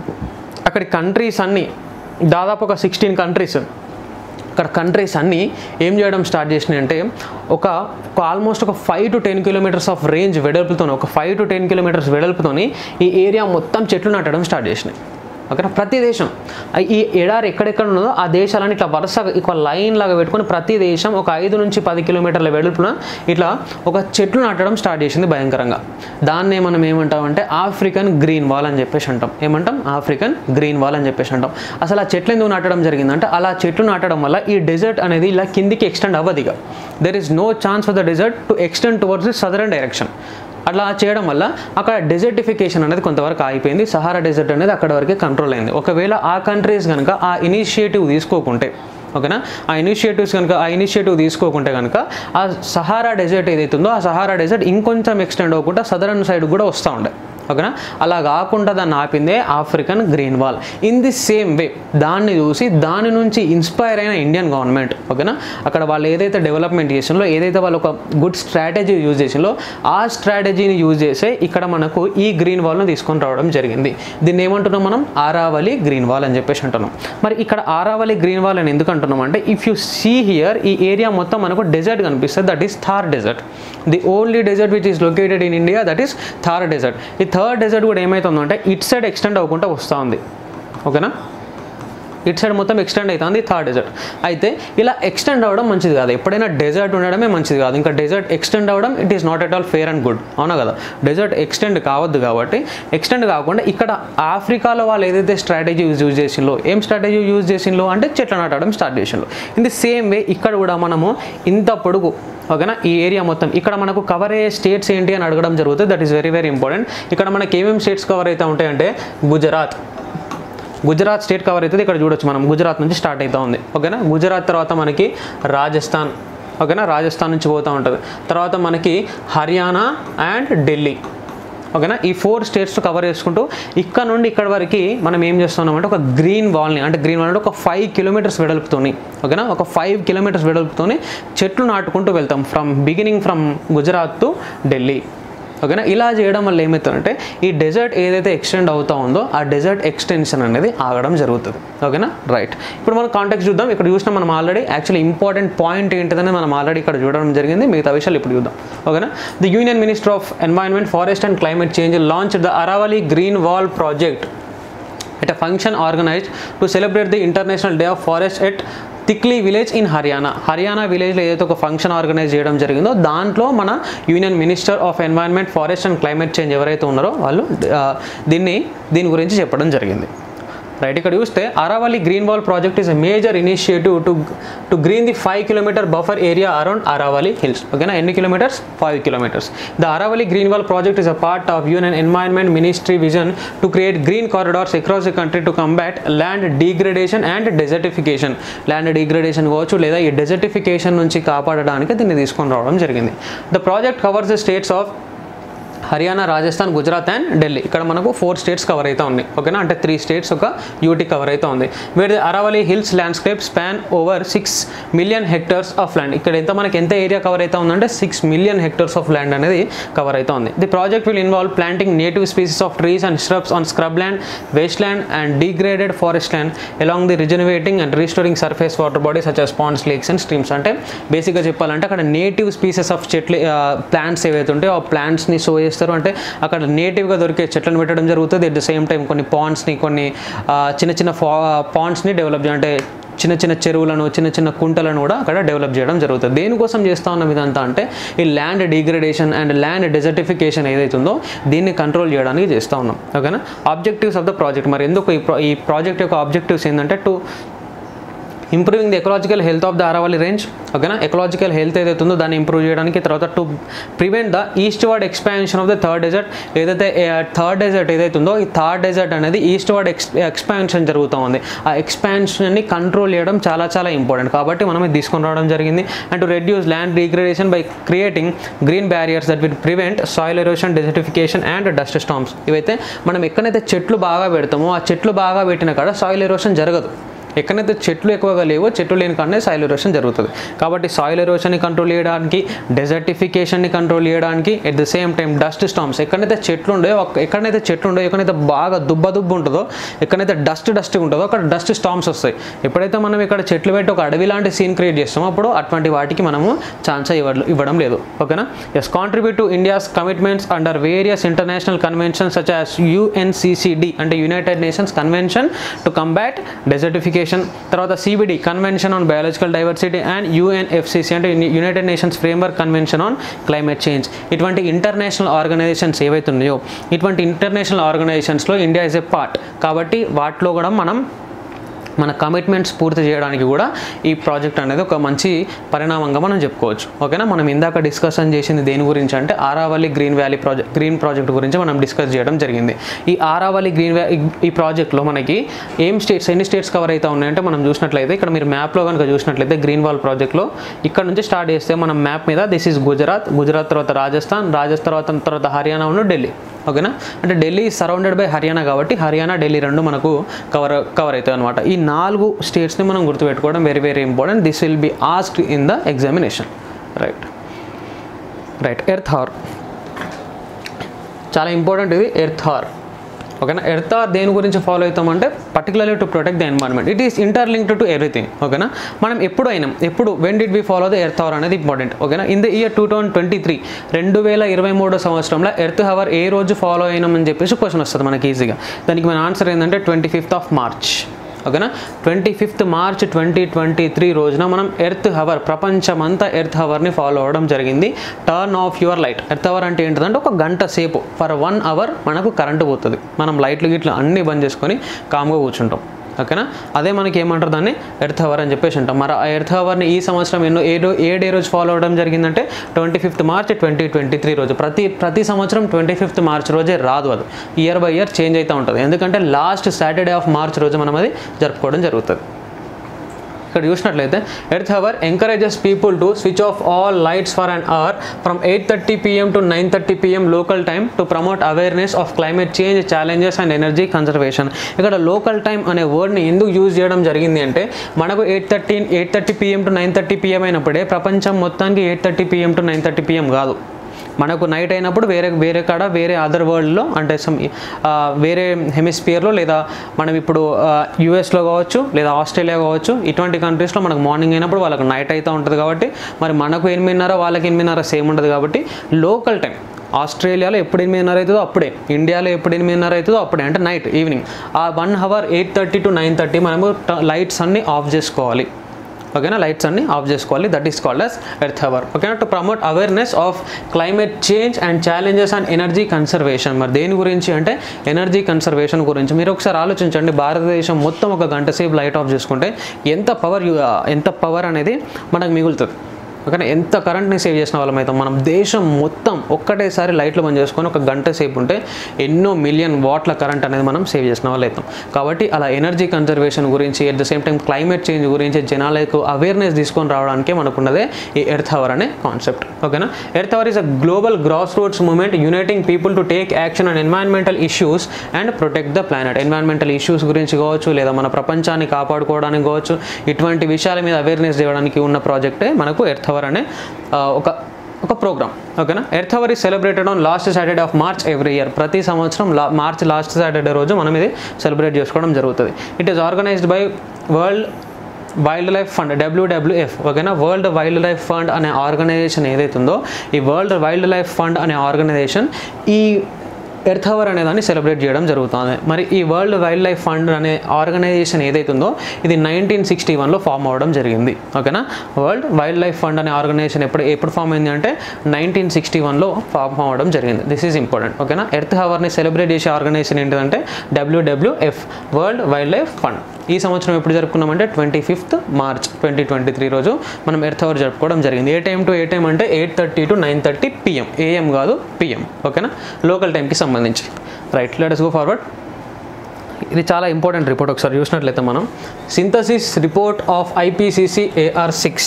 అక్కడి కంట్రీస్ అన్నీ దాదాపు ఒక సిక్స్టీన్ కంట్రీస్ ఇక్కడ కంట్రీస్ అన్నీ ఏం చేయడం స్టార్ట్ చేసినాయి అంటే ఒక ఒక ఆల్మోస్ట్ ఒక five to ten kilometres of range వెడల్పుతో ఒక ఫైవ్ టు టెన్ కిలోమీటర్స్ వెడల్పుతోని ఈ ఏరియా మొత్తం చెట్లు నాటడం స్టార్ట్ చేసినాయి ఓకేనా ప్రతి దేశం ఆ ఈ ఎడారి ఎక్కడెక్కడ ఉన్నదో ఆ దేశాలని ఇట్లా వరుసగా ఒక లైన్ లాగా పెట్టుకొని ప్రతి దేశం ఒక ఐదు నుంచి పది కిలోమీటర్ల వెడల్పున ఇట్లా ఒక చెట్లు నాటడం స్టార్ట్ చేసింది భయంకరంగా దాన్నే మనం ఏమంటామంటే ఆఫ్రికన్ గ్రీన్ వాల్ అని చెప్పేసి అంటాం ఏమంటాం ఆఫ్రికన్ గ్రీన్ వాల్ అని చెప్పేసి అంటాం అసలు ఆ చెట్లు ఎందుకు నాటడం జరిగిందంటే అలా చెట్లు నాటడం వల్ల ఈ డెజర్ట్ అనేది ఇలా కిందికి ఎక్స్టెండ్ అవ్వదు ఇక there is no chance for the desert to extend towards the southern direction అట్లా చేయడం వల్ల అక్కడ డెజర్టిఫికేషన్ అనేది కొంతవరకు ఆగిపోయింది సహారా డెజర్ట్ అనేది అక్కడ వరకే కంట్రోల్ అయింది ఒకవేళ ఆ కంట్రీస్ కనుక ఆ ఇనిషియేటివ్ తీసుకోకుంటే ఓకేనా ఆ ఇనిషియేటివ్స్ కనుక ఆ ఇనిషియేటివ్ తీసుకోకుంటే కనుక ఆ సహారా డెజర్ట్ ఏదైతే ఉందో ఆ సహారా డెజర్ట్ ఇంకొంచెం ఎక్స్టెండ్ అవ్వకుండా సదరన్ సైడ్ కూడా వస్తూ ఉండే ఓకేనా అలా కాకుండా దాన్ని ఆపిందే African green wall in the same way దాన్ని చూసి దాని నుంచి ఇన్స్పైర్ అయిన ఇండియన్ గవర్నమెంట్ ఓకేనా అక్కడ వాళ్ళు ఏదైతే డెవలప్మెంట్ చేసిందో ఏదైతే వాళ్ళు ఒక గుడ్ స్ట్రాటజీ యూజ్ చేసిందో ఆ స్ట్రాటజీని యూజ్ చేసే ఇక్కడ మనకు ఈ గ్రీన్ వాల్ను తీసుకొని రావడం జరిగింది దీన్ని ఏమంటున్నాం మనం ఆరావళి గ్రీన్ వాల్ అని చెప్పేసి అంటున్నాం మరి ఇక్కడ ఆరావళి గ్రీన్ వాల్ అని ఎందుకు అంటున్నాం అంటే ఇఫ్ యూ సీ హియర్ ఈ ఏరియా మొత్తం మనకు డెజర్ట్ కనిపిస్తుంది that is Thar desert the only desert which is located in India that is Thar desert ఈ థర్డ్ డెజర్ట్ కూడా ఏమవుతుందంటే ఇట్ సైడ్ ఎక్స్టెండ్ అవ్వకుండా వస్తూ ఉంది ఓకేనా ఇటు సైడ్ మొత్తం ఎక్స్టెండ్ అవుతుంది థర్డ్ డెజర్ట్ అయితే ఇలా ఎక్స్టెండ్ అవ్వడం మంచిది కాదు ఎప్పుడైనా డెజర్ట్ ఉండడమే మంచిది కాదు ఇంకా డెజర్ట్ ఎక్స్టెండ్ అవ్వడం it is not at all fair and good అవునా కదా డెజర్ట్ ఎక్స్టెండ్ కావద్దు కాబట్టి ఎక్స్టెండ్ కాకుండా ఇక్కడ ఆఫ్రికాలో వాళ్ళు ఏదైతే స్ట్రాటజీ యూజ్ యూజ్ చేసిందో ఏం స్ట్రాటజీ యూజ్ చేసిందో అంటే చెట్లు నాటడం స్టార్ట్ చేసిందో ఇన్ ది సేమ్ వే ఇక్కడ కూడా మనము ఇంత పొడుగు ఓకేనా ఈ ఏరియా మొత్తం ఇక్కడ మనకు కవర్ అయ్యే స్టేట్స్ ఏంటి అని అడగడం జరుగుతుంది that is very very important ఇక్కడ మనకి ఏమేమి స్టేట్స్ కవర్ అవుతూ ఉంటాయంటే గుజరాత్ గుజరాత్ స్టేట్ కవర్ అవుతుంది ఇక్కడ చూడొచ్చు మనం గుజరాత్ నుంచి స్టార్ట్ అవుతూ ఉంది ఓకేనా గుజరాత్ తర్వాత మనకి రాజస్థాన్ ఓకేనా రాజస్థాన్ నుంచి పోతూ ఉంటుంది తర్వాత మనకి హర్యానా అండ్ ఢిల్లీ ఓకేనా ఈ ఫోర్ స్టేట్స్ కవర్ చేసుకుంటూ ఇక్కడ నుండి ఇక్కడ వరకు మనం ఏం చేస్తున్నామంటే ఒక గ్రీన్ వాల్ని అంటే గ్రీన్ వాల్ అంటే ఒక ఫైవ్ కిలోమీటర్స్ వెడల్పుతోని ఓకేనా ఒక ఫైవ్ కిలోమీటర్స్ వెడల్పుతోని చెట్లు నాటుకుంటూ వెళ్తాం from beginning from Gujarat to Delhi ఓకేనా ఇలా చేయడం వల్ల ఏమవుతుందంటే ఈ డెజర్ట్ ఏదైతే ఎక్స్టెండ్ అవుతా ఉందో ఆ డెజర్ట్ ఎక్స్టెన్షన్ అనేది ఆగడం జరుగుతుంది ఓకేనా రైట్ ఇప్పుడు మనం కాంటాక్ట్ చూద్దాం ఇక్కడ చూసినా మనం ఆల్రెడీ యాక్చువల్లీ ఇంపార్టెంట్ పాయింట్ ఏంటిదని మనం ఆల్రెడీ ఇక్కడ చూడడం జరిగింది మిగతా విషయాలు ఇప్పుడు చూద్దాం ఓకేనా the union minister of environment forest and climate change launch the Aravalli green wall project at a function organized to celebrate the International Day of Forest at Tikli village in Haryana Haryana విలేజ్లో ఏదైతే ఒక ఫంక్షన్ ఆర్గనైజ్ చేయడం జరిగిందో దాంట్లో మన union minister of environment forest and climate change ఎవరైతే ఉన్నారో వాళ్ళు ఆ, దీన్ని దీని గురించి చెప్పడం జరిగింది రైట్ ఇక్కడ చూస్తే Aravalli green wall project is a major initiative to to green the five kilometre buffer area around Aravalli hills ఓకేనా ఎన్ని kilometres five kilometres the Aravalli green wall project is a part of union environment ministry vision to create green corridors across the country to combat land degradation and desertification land degradation కావచ్చు లేదా ఈ డెజర్టిఫికేషన్ నుంచి కాపాడడానికి దీన్ని తీసుకొని రావడం జరిగింది the project covers the states of Haryana Rajasthan Gujarat and Delhi ఇక్కడ మనకు ఫోర్ స్టేట్స్ కవర్ అయితే ఉన్నాయి ఓకేనా అంటే త్రీ స్టేట్స్ ఒక యూటీ కవర్ అయితే ఉంది where Aravalli hills landscape span over six million hectares of land ఇక్కడ ఎంత మనకి ఎంత ఏరియా కవర్ అయితే ఉందంటే six million hectares of land అనేది కవర్ అయితే ఉంది the project will involve planting native species of trees and shrubs on scrub land waste land and degraded forest land along the regenerating and restoring surface water bodies such as ponds lakes and streams అంటే బేసిక్గా చెప్పాలంటే అక్కడ నేటివ్ స్పీసెస్ ఆఫ్ చెట్లు ప్లాంట్స్ ఏవైతే ఉంటాయో ఆ ప్లాంట్స్ని సో చేస్తారు అంటే అక్కడ నేటివ్గా దొరికే చెట్లను పెట్టడం జరుగుతుంది ఎట్ ద సేమ్ టైం కొన్ని పాండ్స్ని కొన్ని ఆ, చిన్న చిన్న ఫా పాండ్స్ని డెవలప్ అంటే చిన్న చిన్న చెరువులను చిన్న చిన్న కుంటలను కూడా అక్కడ డెవలప్ చేయడం జరుగుతుంది దేనికోసం చేస్తా ఉన్నాం ఇదంతా అంటే ఈ land degradation and land desertification ఏదైతే ఉందో దీన్ని కంట్రోల్ చేయడానికి చేస్తూ ఉన్నాం ఓకేనా ఆబ్జెక్టివ్స్ ఆఫ్ ద ప్రాజెక్ట్ మరి ఎందుకు ఈ pro- ఈ ప్రాజెక్ట్ యొక్క ఆబ్జెక్టివ్స్ ఏంటంటే to improving the ecological health of the Aravalli range ఓకేనా ఎకలాజికల్ హెల్త్ ఏదైతే ఉందో దాన్ని ఇంప్రూవ్ చేయడానికి తర్వాత to prevent the eastward expansion of the third desert ఏదైతే థర్డ్ డెజర్ట్ ఏదైతే ఉందో ఈ థర్డ్ డెజర్ట్ అనేది ఈస్ట్ వర్డ్ ఎక్స్ ఎక్స్పాన్షన్ జరుగుతూ ఉంది ఆ ఎక్స్పాన్షన్ని కంట్రోల్ చేయడం చాలా చాలా ఇంపార్టెంట్ కాబట్టి మనం ఇది తీసుకొని రావడం జరిగింది and to reduce land degradation by creating green barriers that will prevent soil erosion desertification and dust storms ఇవైతే మనం ఎక్కడైతే చెట్లు బాగా పెడతామో ఆ చెట్లు బాగా పెట్టిన కాడ సాయిల్ ఎరోషన్ జరగదు ఎక్కడైతే చెట్లు ఎక్కువగా లేవో చెట్లు లేని కాడనే సాయిల్ ఎరోషన్ జరుగుతుంది కాబట్టి సాయిల్ ఎరోషన్ని కంట్రోల్ చేయడానికి డెజర్టిఫికేషన్ని కంట్రోల్ చేయడానికి at the same time dust storms ఎక్కడైతే చెట్లు ఉండయో అక్క- ఎక్కడైతే చెట్లు ఉండయో ఎక్కడైతే బాగా దుబ్బ దుబ్బు ఉంటుందో ఎక్కడైతే డస్ట్ డస్ట్ ఉంటుందో అక్కడ డస్ట్ స్టామ్స్ వస్తాయి ఎప్పుడైతే మనం ఇక్కడ చెట్లు పెట్టి ఒక అడవి లాంటి సీన్ క్రియేట్ చేస్తామో అప్పుడు అటువంటి వాటికి మనము ఛాన్స్ ఇవ్వ ఇవ్వడం లేదు ఓకేనా as contribute to India's commitments under various international conventions such as UNCCD అంటే United Nations convention to combat desertification తర్వాత CBD convention on biological diversity and UNFCCC అంటే United Nations framework convention on climate change ఇటువంటి ఇంటర్నేషనల్ ఆర్గనైజేషన్స్ ఏవైతే ఉన్నాయో ఇటువంటి ఇంటర్నేషనల్ ఆర్గనైజేషన్స్లో ఇండియా ఇస్ ఏ పార్ట్ కాబట్టి వాటిలో కూడా మనం మన కమిట్మెంట్స్ పూర్తి చేయడానికి కూడా ఈ ప్రాజెక్ట్ అనేది ఒక మంచి పరిణామంగా మనం చెప్పుకోవచ్చు ఓకేనా మనం ఇందాక డిస్కషన్ చేసింది దేని గురించి అంటే Aravalli green valley project green project గురించి మనం డిస్కస్ చేయడం జరిగింది ఈ ఆరావళి గ్రీన్ వ్యా ఈ ప్రాజెక్ట్లో మనకి ఏం స్టేట్స్ ఎన్ని స్టేట్స్ కవర్ అవుతా ఉన్నాయంటే మనం చూసినట్లయితే ఇక్కడ మీరు మ్యాప్లో కనుక చూసినట్లయితే గ్రీన్ వాల్ ప్రాజెక్ట్లో ఇక్కడ నుంచి స్టార్ట్ చేస్తే మనం మ్యాప్ మీద దిస్ ఈజ్ గుజరాత్ గుజరాత్ తర్వాత రాజస్థాన్ రాజస్థాన్ తర్వాత తర్వాత హర్యానా ఉన్న ఢిల్లీ ఓకేనా అంటే ఢిల్లీ సరౌండెడ్ బై హర్యానా కాబట్టి హర్యానా ఢిల్లీ రెండు మనకు కవర్ కవర్ అవుతాయి అనమాట ఈ నాలుగు స్టేట్స్ని మనం గుర్తుపెట్టుకోవడం very very important this will be asked in the examination right right earth hour చాలా ఇంపార్టెంట్ ఇది ఎర్త్ హార్ ఓకేనా ఎర్త్ అవర్ దేని గురించి ఫాలో అవుతామంటే particularly to protect the environment it is interlinked to everything ఓకేనా మనం ఎప్పుడు అయినాం ఎప్పుడు when did we follow the earth hour అనేది ఇంపార్టెంట్ ఓకేనా in the year two thousand twenty three రెండు వేల ఇరవై మూడో సంవత్సరంలో ఎర్త్ అవర్ ఏ రోజు ఫాలో అయినామని చెప్పేసి క్వశ్చన్ వస్తుంది మనకి ఈజీగా దానికి మన ఆన్సర్ ఏంటంటే ట్వంటీ ఫిఫ్త్ ఆఫ్ మార్చ్ ఓకేనా twenty fifth March twenty twenty three రోజున మనం ఎర్త్ హవర్ ప్రపంచమంతా ఎర్త్ హవర్ని ఫాలో అవ్వడం జరిగింది turn off your light earth hour అంటే ఏంటంటే ఒక గంట సేపు ఫర్ వన్ అవర్ మనకు కరెంటు పోతుంది మనం లైట్లు గిట్లు అన్నీ బంద్ చేసుకొని కామ్గా కూర్చుంటాం ఓకేనా అదే మనకి ఏమంటారు దాన్ని ఎర్త్ అవర్ అని చెప్పేసి అంటాం మరి ఆ ఎర్త్ అవర్ని ఈ సంవత్సరం ఎన్నో ఏ రో ఏ డే రోజు ఫాలో అవ్వడం జరిగిందంటే twenty fifth March twenty twenty three రోజు ప్రతి ప్రతి సంవత్సరం ట్వంటీ ఫిఫ్త్ మార్చ్ రోజే రాదు అది ఇయర్ బై ఇయర్ చేంజ్ అవుతూ ఉంటుంది ఎందుకంటే లాస్ట్ సాటర్డే ఆఫ్ మార్చ్ రోజు మనం అది జరుపుకోవడం జరుగుతుంది ఇక్కడ చూసినట్లయితే earth hour encourages people to switch off all lights for an hour from eight thirty PM to nine thirty PM local time to promote awareness of climate change challenges and energy conservation ఇక్కడ లోకల్ టైం అనే వర్డ్ని ఎందుకు యూజ్ చేయడం జరిగింది అంటే మనకు eight thirty eight thirty PM to nine thirty PM అయినప్పుడే ప్రపంచం మొత్తానికి eight thirty PM to nine thirty PM కాదు మనకు నైట్ అయినప్పుడు వేరే వేరే కాడ వేరే అదర్ వరల్డ్లో అంటే సమ్ వేరే హెమిస్పియర్లో లేదా మనం ఇప్పుడు యూఎస్లో కావచ్చు లేదా ఆస్ట్రేలియా కావచ్చు ఇటువంటి కంట్రీస్లో మనకు మార్నింగ్ అయినప్పుడు వాళ్ళకి నైట్ అయితే ఉంటుంది కాబట్టి మరి మనకు ఎనిమిదిన్నర వాళ్ళకి ఎనిమిదిన్నర సేమ్ ఉంటుంది కాబట్టి లోకల్ టైం ఆస్ట్రేలియాలో ఎప్పుడు ఎనిమిదిన్నర అవుతుందో అప్పుడే ఇండియాలో ఎప్పుడు ఎనిమిదిన్నర అవుతుందో అప్పుడే అంటే నైట్ ఈవినింగ్ ఆ one hour eight thirty to nine thirty మనము లైట్స్ అన్నీ ఆఫ్ చేసుకోవాలి ఓకేనా లైట్స్ అన్ని ఆఫ్ చేసుకోవాలి that is called as earth hour ఓకేనా to promote awareness of climate change and challenges and energy conservation మరి దేని గురించి అంటే ఎనర్జీ కన్సర్వేషన్ గురించి మీరు ఒకసారి ఆలోచించండి భారతదేశం మొత్తం ఒక గంట సేపు లైట్ ఆఫ్ చేసుకుంటే ఎంత పవర్ ఎంత పవర్ అనేది మనకు మిగులుతుంది ఓకేనా ఎంత కరెంట్ని సేవ్ చేసిన వాళ్ళం అవుతాం మనం దేశం మొత్తం ఒక్కటేసారి లైట్లు బంద్ చేసుకొని ఒక గంట సేపు ఉంటే ఎన్నో మిలియన్ వాట్ల కరెంట్ అనేది మనం సేవ్ చేసిన వాళ్ళు అవుతాం కాబట్టి అలా ఎనర్జీ కన్జర్వేషన్ గురించి at the same time climate change గురించి జనాలకు అవేర్నెస్ తీసుకొని రావడానికి మనకున్నదే ఈ ఎర్త్ అవర్ అనే కాన్సెప్ట్ ఓకేనా earth hour is a global grassroots movement uniting people to take action and environmental issues and protect the planet environmental issues గురించి కావచ్చు లేదా మన ప్రపంచాన్ని కాపాడుకోవడానికి కావచ్చు ఇటువంటి విషయాల మీద అవేర్నెస్ ఇవ్వడానికి ఉన్న ప్రాజెక్టే మనకు ఎర్త్ అవర్ అనే ఆ, ఒక ఒక ప్రోగ్రామ్ ఓకేనా ఎర్త్ అవర్ ఈ celebrated on last Saturday of March every year ప్రతి సంవత్సరం లా మార్చ్ లాస్ట్ సాటర్డే రోజు మనం ఇది సెలబ్రేట్ చేసుకోవడం జరుగుతుంది it is organised by World Wildlife Fund WWF ఓకేనా వరల్డ్ వైల్డ్ లైఫ్ ఫండ్ అనే ఆర్గనైజేషన్ ఏదైతుందో ఈ వరల్డ్ వైల్డ్ లైఫ్ ఫండ్ అనే ఆర్గనైజేషన్ ఈ ఎర్త్ అవర్ అనే దాన్ని సెలబ్రేట్ చేయడం జరుగుతుంది మరి ఈ వరల్డ్ వైల్డ్ లైఫ్ ఫండ్ అనే ఆర్గనైజేషన్ ఏదైతుందో ఇది నైన్టీన్ సిక్స్టీ వన్లో ఫామ్ అవ్వడం జరిగింది ఓకేనా వరల్డ్ వైల్డ్ లైఫ్ ఫండ్ అనే ఆర్గనైజేషన్ ఎప్పుడు ఎప్పుడు ఫామ్ అయింది అంటే నైన్టీన్ సిక్స్టీ వన్లో ఫామ్ అవ్వడం జరిగింది దిస్ ఈజ్ ఇంపార్టెంట్ ఓకేనా ఎర్త్ అవర్ని సెలబ్రేట్ చేసే ఆర్గనైజేషన్ ఏంటంటే WWF World Wildlife Fund ఈ సంవత్సరం ఎప్పుడు జరుపుకున్నామంటే twenty fifth March twenty twenty three రోజు మనం ఎర్త్ అవర్ జరుపుకోవడం జరిగింది a time to a time అంటే eight thirty to nine thirty PM AM కాదు పిఎం ఓకేనా లోకల్ టైంకి సంబంధించి రైట్ లెట్ గో ఫార్వర్డ్ ఇది చాలా ఇంపార్టెంట్ రిపోర్ట్ ఒకసారి చూసినట్లయితే మనం synthesis report of IPCC AR six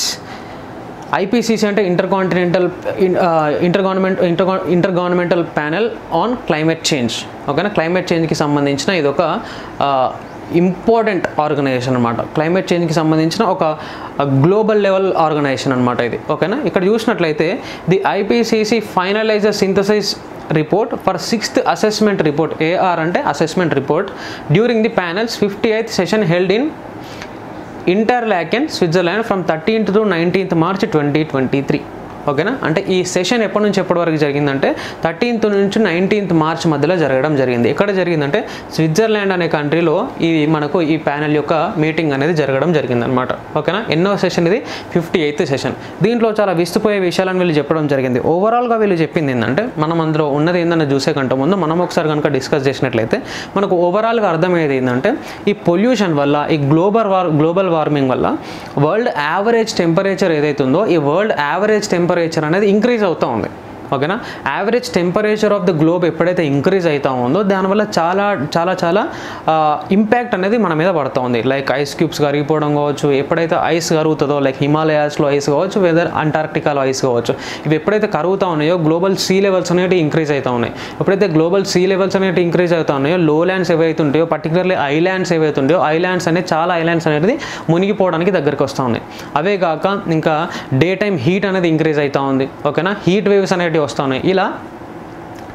IPCC అంటే inter continental inter government inter inter governmental panel on climate change ఓకేనా క్లైమేట్ చేంజ్కి సంబంధించిన ఇది ఒక ఇంపార్టెంట్ ఆర్గనైజేషన్ అనమాట క్లైమేట్ చేంజ్కి సంబంధించిన ఒక గ్లోబల్ లెవెల్ ఆర్గనైజేషన్ అనమాట ఇది ఓకేనా ఇక్కడ చూసినట్లయితే the IPCC finaliser synthesise report for sixth assessment report AR అంటే assessment report during the panel's fifty eighth session held in Interlaken Switzerland from thirteenth to nineteenth March twenty twenty three ఓకేనా అంటే ఈ సెషన్ ఎప్పటి నుంచి ఎప్పటి వరకు జరిగిందంటే థర్టీన్త్ నుంచి నైన్టీన్త్ మార్చ్ మధ్యలో జరగడం జరిగింది ఎక్కడ జరిగిందంటే స్విట్జర్లాండ్ అనే కంట్రీలో ఈ మనకు ఈ ప్యానెల్ యొక్క మీటింగ్ అనేది జరగడం జరిగిందనమాట ఓకేనా ఎన్నో సెషన్ ఇది ఫిఫ్టీ ఎయిత్ సెషన్ దీంట్లో చాలా విస్తుపోయే విషయాలను వీళ్ళు చెప్పడం జరిగింది ఓవరాల్గా వీళ్ళు చెప్పింది ఏంటంటే మనం అందులో ఉన్నది ఏంటన్నా చూసే కంటే ముందు మనం ఒకసారి కనుక డిస్కస్ చేసినట్లయితే మనకు ఓవరాల్గా అర్థమయ్యేది ఏంటంటే ఈ పొల్యూషన్ వల్ల ఈ గ్లోబల్ వార్ గ్లోబల్ వార్మింగ్ వల్ల వరల్డ్ యావరేజ్ టెంపరేచర్ ఏదైతుందో ఈ వరల్డ్ యావరేజ్ టెంపరేచర్ అనేది ఇంక్రీజ్ అవుతూ ఉంది ఓకేనా average temperature of the globe ఎప్పుడైతే ఇంక్రీజ్ అవుతా ఉందో దానివల్ల చాలా చాలా చాలా ఇంపాక్ట్ అనేది మన మీద పడుతూ ఉంది లైక్ ఐస్ క్యూబ్స్ కరిగిపోవడం కావచ్చు ఎప్పుడైతే ఐస్ కరుగుతుందో లైక్ హిమాలయాస్లో ఐస్ కావచ్చు వెదర్ అంటార్క్టికాలో ఐస్ కావచ్చు ఇవి ఎప్పుడైతే కరుగుతూ ఉన్నాయో గ్లోబల్ సీ లెవెల్స్ అనేవి ఇంక్రీజ్ అవుతూ ఉన్నాయి ఎప్పుడైతే గ్లోబల్ సీ లెవెల్స్ అనేవి ఇంక్రీజ్ అవుతా ఉన్నాయో లో ల్యాండ్స్ ఏవైతే ఉంటాయో పర్టికులర్లీ ఐలాండ్స్ ఏవైతే ఉంటాయో ఐలాండ్స్ అనేది చాలా ఐలాండ్స్ అనేది మునిగిపోవడానికి దగ్గరికి వస్తూ ఉన్నాయి అవే కాక ఇంకా డే టైం హీట్ అనేది ఇంక్రీజ్ అవుతూ ఉంది ఓకేనా హీట్ వేవ్స్ అనేవి వస్తూ ఉన్నాయి ఇలా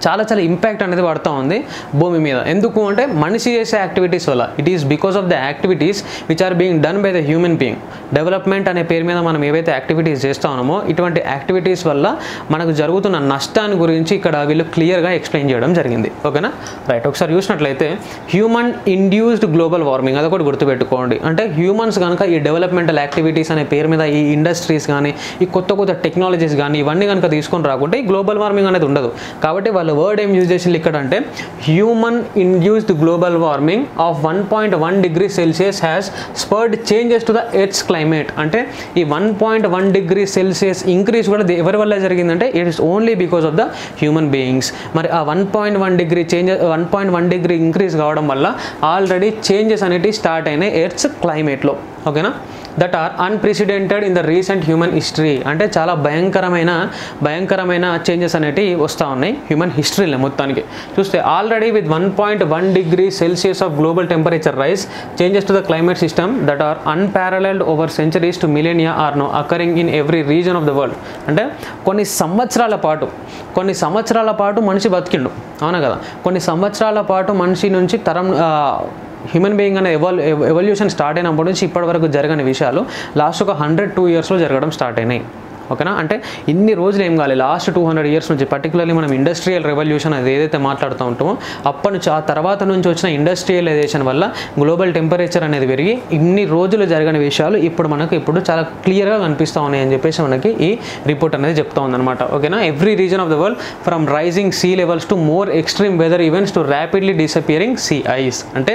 చాలా చాలా ఇంపాక్ట్ అనేది పడుతూ ఉంది భూమి మీద ఎందుకు అంటే మనిషి చేసే యాక్టివిటీస్ వల్ల it is because of the activities which are being done by the human being development అనే పేరు మీద మనం ఏవైతే యాక్టివిటీస్ చేస్తా ఉన్నామో ఇటువంటి యాక్టివిటీస్ వల్ల మనకు జరుగుతున్న నష్టాన్ని గురించి ఇక్కడ వీళ్ళు క్లియర్గా ఎక్స్ప్లెయిన్ చేయడం జరిగింది ఓకేనా రైట్ ఒకసారి చూసినట్లయితే హ్యూమన్ ఇండ్యూస్డ్ గ్లోబల్ వార్మింగ్ అది కూడా గుర్తుపెట్టుకోండి అంటే హ్యూమన్స్ కనుక ఈ డెవలప్మెంటల్ యాక్టివిటీస్ అనే పేరు మీద ఈ ఇండస్ట్రీస్ కానీ ఈ కొత్త కొత్త టెక్నాలజీస్ కానీ ఇవన్నీ కనుక తీసుకొని రాకుంటే ఈ గ్లోబల్ వార్మింగ్ అనేది ఉండదు కాబట్టి వాళ్ళ వర్డ్ ఏం యూజ్ చేసింది ఇక్కడ అంటే human induced global warming of one point one degree Celsius has spurred changes to the earth's climate అంటే ఈ one point one degree Celsius increase కూడా దే- ఎవరి వల్ల జరిగిందంటే it is only because of the human beings మరి ఆ one point one degree change one point one degree increase కావడం వల్ల ఆల్రెడీ చేంజెస్ అనేవి స్టార్ట్ అయినాయి ఎర్త్స్ క్లైమేట్లో ఓకేనా that are unprecedented in the recent human history అంటే చాలా భయంకరమైన భయంకరమైన చేంజెస్ అనేటివి వస్తూ ఉన్నాయి హ్యూమన్ హిస్టరీలో మొత్తానికి చూస్తే already with one point one degree Celsius of global temperature rise changes to the climate system that are unparalleled over centuries to millennia are now occurring in every region of the world అంటే కొన్ని సంవత్సరాల పాటు కొన్ని సంవత్సరాల పాటు మనిషి బతికిండు అవునా కదా కొన్ని సంవత్సరాల పాటు మనిషి నుంచి తరం ఆ, హ్యూమన్ బీయింగ్ అనే ఎవల్ ఎవల్యూషన్ స్టార్ట్ అయినప్పటి నుంచి ఇప్పటి వరకు జరగని విషయాలు లాస్ట్ ఒక హండ్రెడ్ టూ ఇయర్స్లో జరగడం స్టార్ట్ అయినాయి ఓకేనా అంటే ఇన్ని రోజులు ఏం కాలేదు లాస్ట్ టూ హండ్రెడ్ ఇయర్స్ నుంచి పర్టికులర్లీ మనం ఇండస్ట్రియల్ రెవల్యూషన్ అది ఏదైతే మాట్లాడుతూ ఉంటామో అప్పటి నుంచి ఆ తర్వాత నుంచి వచ్చిన ఇండస్ట్రియలైజేషన్ వల్ల గ్లోబల్ టెంపరేచర్ అనేది పెరిగి ఇన్ని రోజులు జరగని విషయాలు ఇప్పుడు మనకు ఇప్పుడు చాలా క్లియర్గా కనిపిస్తూ ఉన్నాయి అని చెప్పేసి మనకి ఈ రిపోర్ట్ అనేది చెప్తా ఉందన్నమాట ఓకేనా every region of the world from rising sea levels to more extreme weather events to rapidly disappearing sea ice అంటే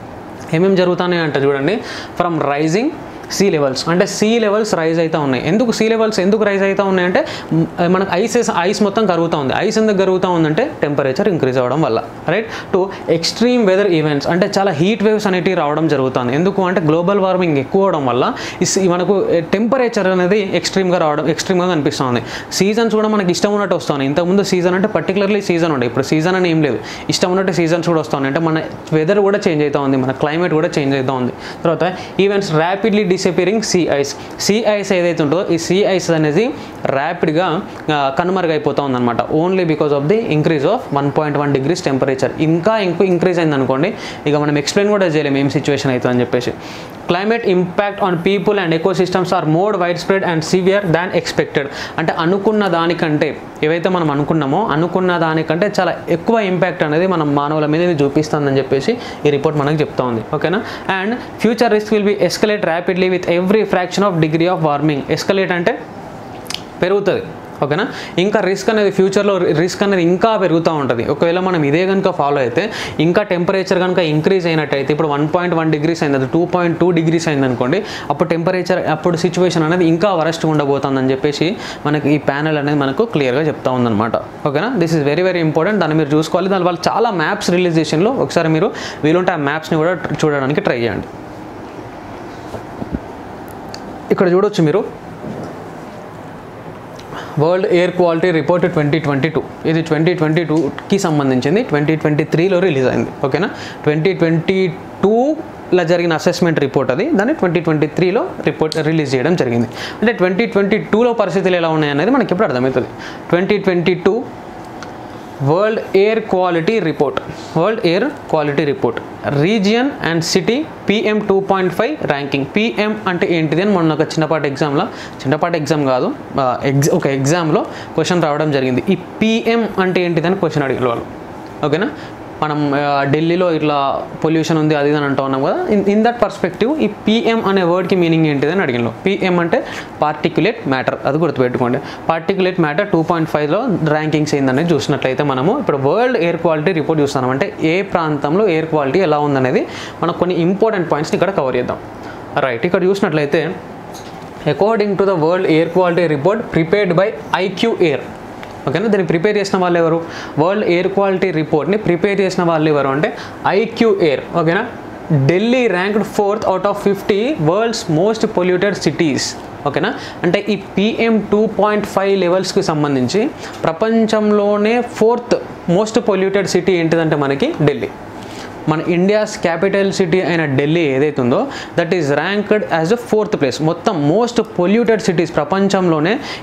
ఏమేమి జరుగుతున్నాయి అంటే చూడండి ఫ్రమ్ రైజింగ్ సీ లెవెల్స్ అంటే సీ లెవెల్స్ రైజ్ అవుతూ ఉన్నాయి ఎందుకు సీ లెవెల్స్ ఎందుకు రైజ్ అవుతూ ఉన్నాయంటే మ్, మనకు ఐస్ ఐస్ మొత్తం కరుగుతూ ఉంది ఐస్ ఎందుకు కరుగుతూ ఉందంటే టెంపరేచర్ ఇంక్రీజ్ అవ్వడం వల్ల right to extreme weather events అంటే చాలా హీట్ వేవ్స్ అనేటివి రావడం జరుగుతుంది ఎందుకు అంటే గ్లోబల్ వార్మింగ్ ఎక్కువ అవడం వల్ల ఈ సీ- మనకు టెంపరేచర్ అనేది ఎక్స్ట్రీమ్గా రావడం ఎక్స్ట్రీమ్గా కనిపిస్తుంది సీజన్స్ కూడా మనకి ఇష్టం ఉన్నట్టు వస్తుంది ఇంతకుముందు సీజన్ అంటే పర్టికులర్లీ సీజన్ ఉండే ఇప్పుడు సీజన్ అని ఏం లేదు ఇష్టం ఉన్నట్టు సీజన్స్ కూడా వస్తుంది అంటే మన వెదర్ కూడా చేంజ్ అవుతూ ఉంది మన క్లైమేట్ కూడా చేంజ్ అవుతూ ఉంది తర్వాత events rapidly disappearing sea ice sea ice ఏదైతే ఉంటుందో ఈ సీ ఐస్ అనేది ర్యాపిడ్గా కనుమరుగైపోతూ ఉందన్నమాట only because of the increase of one point one degrees temperature ఇంకా ఇంకో ఇంక్రీజ్ అయింది అనుకోండి ఇక మనం ఎక్స్ప్లెయిన్ కూడా చేయలేము ఏం సిచ్యువేషన్ అవుతుందని చెప్పేసి climate impact on people and ecosystems are more widespread and severe than expected అంటే అనుకున్న దానికంటే ఏవైతే మనం అనుకున్నామో అనుకున్న దానికంటే చాలా ఎక్కువ ఇంపాక్ట్ అనేది మనం మానవుల మీద ఇది చూపిస్తుందని చెప్పేసి ఈ రిపోర్ట్ మనకు చెప్తా ఉంది ఓకేనా and future risk will be escalate rapidly with every fraction of degree of warming escalate అంటే పెరుగుతుంది ఓకేనా ఇంకా రిస్క్ అనేది ఫ్యూచర్లో రిస్క్ అనేది ఇంకా పెరుగుతూ ఉంటుంది ఒకవేళ మనం ఇదే కనుక ఫాలో అయితే ఇంకా టెంపరేచర్ కనుక ఇంక్రీజ్ అయినట్టయితే ఇప్పుడు వన్ పాయింట్ వన్ డిగ్రీస్ అయింది అది టూ పాయింట్ టూ డిగ్రీస్ అయింది అనుకోండి అప్పుడు టెంపరేచర్ అప్పుడు సిచ్యువేషన్ అనేది ఇంకా వరస్ట్గా ఉండబోతుందని చెప్పేసి మనకి ఈ ప్యానల్ అనేది మనకు క్లియర్గా చెప్తా ఉందన్నమాట ఓకేనా this is very very important దాన్ని మీరు చూసుకోవాలి దాని వాళ్ళు చాలా మ్యాప్స్ రిలీజ్ చేసినలో ఒకసారి మీరు వీలుంటే ఆ మ్యాప్స్ని కూడా చూడడానికి ట్రై చేయండి ఇక్కడ చూడొచ్చు మీరు world air quality report twenty twenty two ఇది ట్వంటీ ట్వంటీ టూకి సంబంధించింది ట్వంటీ ట్వంటీ త్రీలో రిలీజ్ అయింది ఓకేనా ట్వంటీ ట్వంటీ టూలో జరిగిన అసెస్మెంట్ రిపోర్ట్ అది దాన్ని ట్వంటీ ట్వంటీ త్రీలో రిపోర్ట్ రిలీజ్ చేయడం జరిగింది అంటే ట్వంటీ ట్వంటీ టూలో పరిస్థితులు ఎలా ఉన్నాయి అనేది మనకి ఇప్పుడు అర్థమవుతుంది twenty twenty two world air quality report world air quality report region and city PM two point five ranking PM అంటే ఏంటిది అని మొన్న ఒక చిన్నపాటి ఎగ్జామ్లో చిన్నపాటి ఎగ్జామ్ కాదు ఆ, ఎగ్జ ఒక ఎగ్జామ్లో క్వశ్చన్ రావడం జరిగింది ఈ పిఎం అంటే ఏంటిది అని క్వశ్చన్ అడిగారు వాళ్ళు ఓకేనా మనం ఆ, ఢిల్లీలో ఇట్లా పొల్యూషన్ ఉంది అది ఇది అని అంటూ ఉన్నాం కదా ఇన్ ఇన్ దట్ పర్స్పెక్టివ్ ఈ పిఎం అనే వర్డ్కి మీనింగ్ ఏంటిది అని అడిగిన పిఎం అంటే పార్టిక్యులేట్ మ్యాటర్ అది గుర్తుపెట్టుకోండి పార్టిక్యులేట్ మ్యాటర్ టూ పాయింట్ ఫైవ్లో ర్యాంకింగ్స్ ఏందనేది చూసినట్లయితే మనము ఇప్పుడు వరల్డ్ ఎయిర్ క్వాలిటీ రిపోర్ట్ చూస్తున్నాం అంటే ఏ ప్రాంతంలో ఎయిర్ క్వాలిటీ ఎలా ఉందనేది మనం కొన్ని ఇంపార్టెంట్ పాయింట్స్ని ఇక్కడ కవర్ చేద్దాం రైట్ ఇక్కడ చూసినట్లయితే according to the world air quality report prepared by IQ air ఓకేనా దీన్ని ప్రిపేర్ చేసిన వాళ్ళు ఎవరు వరల్డ్ ఎయిర్ క్వాలిటీ రిపోర్ట్ని ప్రిపేర్ చేసిన వాళ్ళు ఎవరు అంటే ఐక్యూ ఎయిర్ ఓకేనా Delhi ranked fourth out of fifty world's most polluted cities ఓకేనా అంటే ఈ పిఎం టూ పాయింట్ ఫైవ్ లెవెల్స్కి సంబంధించి ప్రపంచంలోనే ఫోర్త్ మోస్ట్ పొల్యూటెడ్ సిటీ ఏంటిదంటే మనకి ఢిల్లీ మన ఇండియాస్ క్యాపిటల్ సిటీ అయిన ఢిల్లీ ఏదైతే ఉందో that is ranked as a fourth place మొత్తం మోస్ట్ పొల్యూటెడ్ సిటీస్ ప్రపంచంలోనే ఈ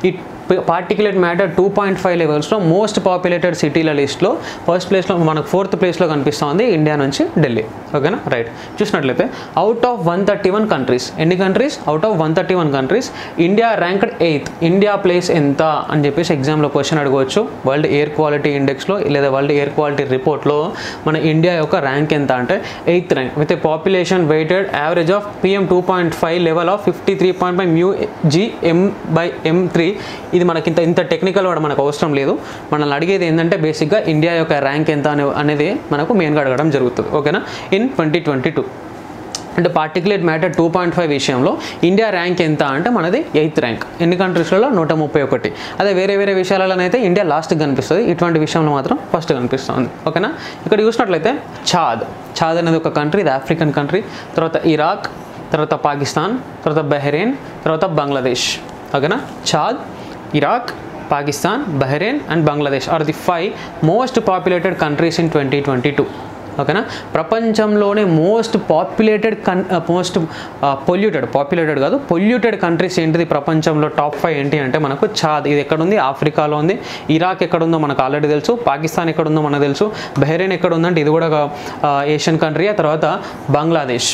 particulate matter two point five లెవెల్స్లో మోస్ట్ పాపులేటెడ్ సిటీల లిస్ట్లో ఫస్ట్ ప్లేస్లో మనకు ఫోర్త్ ప్లేస్లో కనిపిస్తుంది ఇండియా నుంచి ఢిల్లీ ఓకేనా రైట్ చూసినట్లయితే out of one thirty one countries ఎన్ని countries out of one thirty one countries India ranked eighth India place ఎంత అని చెప్పేసి ఎగ్జామ్లో క్వశ్చన్ అడగవచ్చు వరల్డ్ ఎయిర్ క్వాలిటీ ఇండెక్స్లో లేదా వరల్డ్ ఎయిర్ క్వాలిటీ రిపోర్ట్లో మన ఇండియా యొక్క ర్యాంక్ ఎంత అంటే eighth rank with population weighted average of PM two point five level of fifty three point five mu g m by m three ఇది మనకి ఇంత ఇంత టెక్నికల్ కూడా మనకు అవసరం లేదు మనల్ని అడిగేది ఏంటంటే బేసిక్గా ఇండియా యొక్క ర్యాంక్ ఎంత అనే అనేది మనకు మెయిన్గా అడగడం జరుగుతుంది ఓకేనా ఇన్ ట్వంటీ ట్వంటీ టూ అంటే particulate matter two point five విషయంలో ఇండియా ర్యాంక్ ఎంత అంటే మనది ఎయిత్ ర్యాంక్ ఎన్ని కంట్రీస్లలో నూట ముప్పై ఒకటి అదే వేరే వేరే విషయాలలోనైతే ఇండియా లాస్ట్ కనిపిస్తుంది ఇటువంటి విషయంలో మాత్రం ఫస్ట్ కనిపిస్తుంది ఓకేనా ఇక్కడ చూసినట్లయితే ఛాద్ ఛాద్ అనేది ఒక కంట్రీ ఇది ఆఫ్రికన్ కంట్రీ తర్వాత ఇరాక్ తర్వాత పాకిస్తాన్ తర్వాత బహ్రెయిన్ తర్వాత బంగ్లాదేశ్ ఓకేనా Chad Iraq Pakistan Bahrain and Bangladesh are the five most populated countries in twenty twenty two ఓకేనా ప్రపంచంలోనే మోస్ట్ పాపులేటెడ్ కన్ మోస్ట్ పొల్యూటెడ్ పాపులేటెడ్ కాదు పొల్యూటెడ్ కంట్రీస్ ఏంటిది ప్రపంచంలో టాప్ ఫైవ్ ఏంటి అంటే మనకు చాద్ ఇది ఎక్కడ ఉంది ఆఫ్రికాలో ఉంది ఇరాక్ ఎక్కడ ఉందో మనకు ఆల్రెడీ తెలుసు పాకిస్తాన్ ఎక్కడ ఉందో మనకు తెలుసు బహ్రెయిన్ ఎక్కడ ఉందంటే ఇది కూడా ఒక ఏషియన్ కంట్రీ ఆ తర్వాత బంగ్లాదేశ్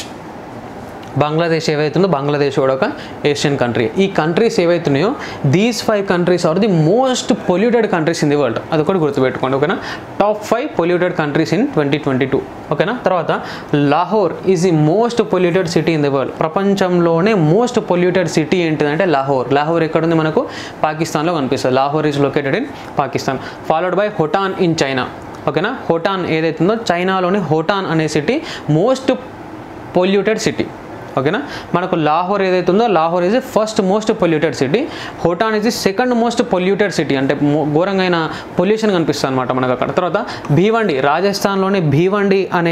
బంగ్లాదేశ్ ఏవైతుందో బంగ్లాదేశ్ కూడా ఒక ఏషియన్ కంట్రీ ఈ కంట్రీస్ ఏవైతున్నాయో these five countries are the most polluted countries in the world అది కూడా గుర్తుపెట్టుకోండి ఓకేనా top five polluted countries in twenty twenty two ఓకేనా తర్వాత Lahore is the most polluted city in the world ప్రపంచంలోనే మోస్ట్ పొల్యూటెడ్ సిటీ ఏంటిదంటే లాహోర్ లాహోర్ ఎక్కడ ఉంది మనకు పాకిస్తాన్లో కనిపిస్తుంది Lahore is located in Pakistan followed by Hotan in China ఓకేనా హోటాన్ ఏదైతుందో చైనాలోని హోటాన్ అనే సిటీ మోస్ట్ పొల్యూటెడ్ సిటీ ఓకేనా మనకు లాహోర్ ఏదైతే ఉందో Lahore is first most polluted city Hotan is second most polluted city అంటే మో- ఘోరంగా పొల్యూషన్ కనిపిస్తుంది అనమాట మనకు అక్కడ తర్వాత భీవండి రాజస్థాన్లోని భీవండి అనే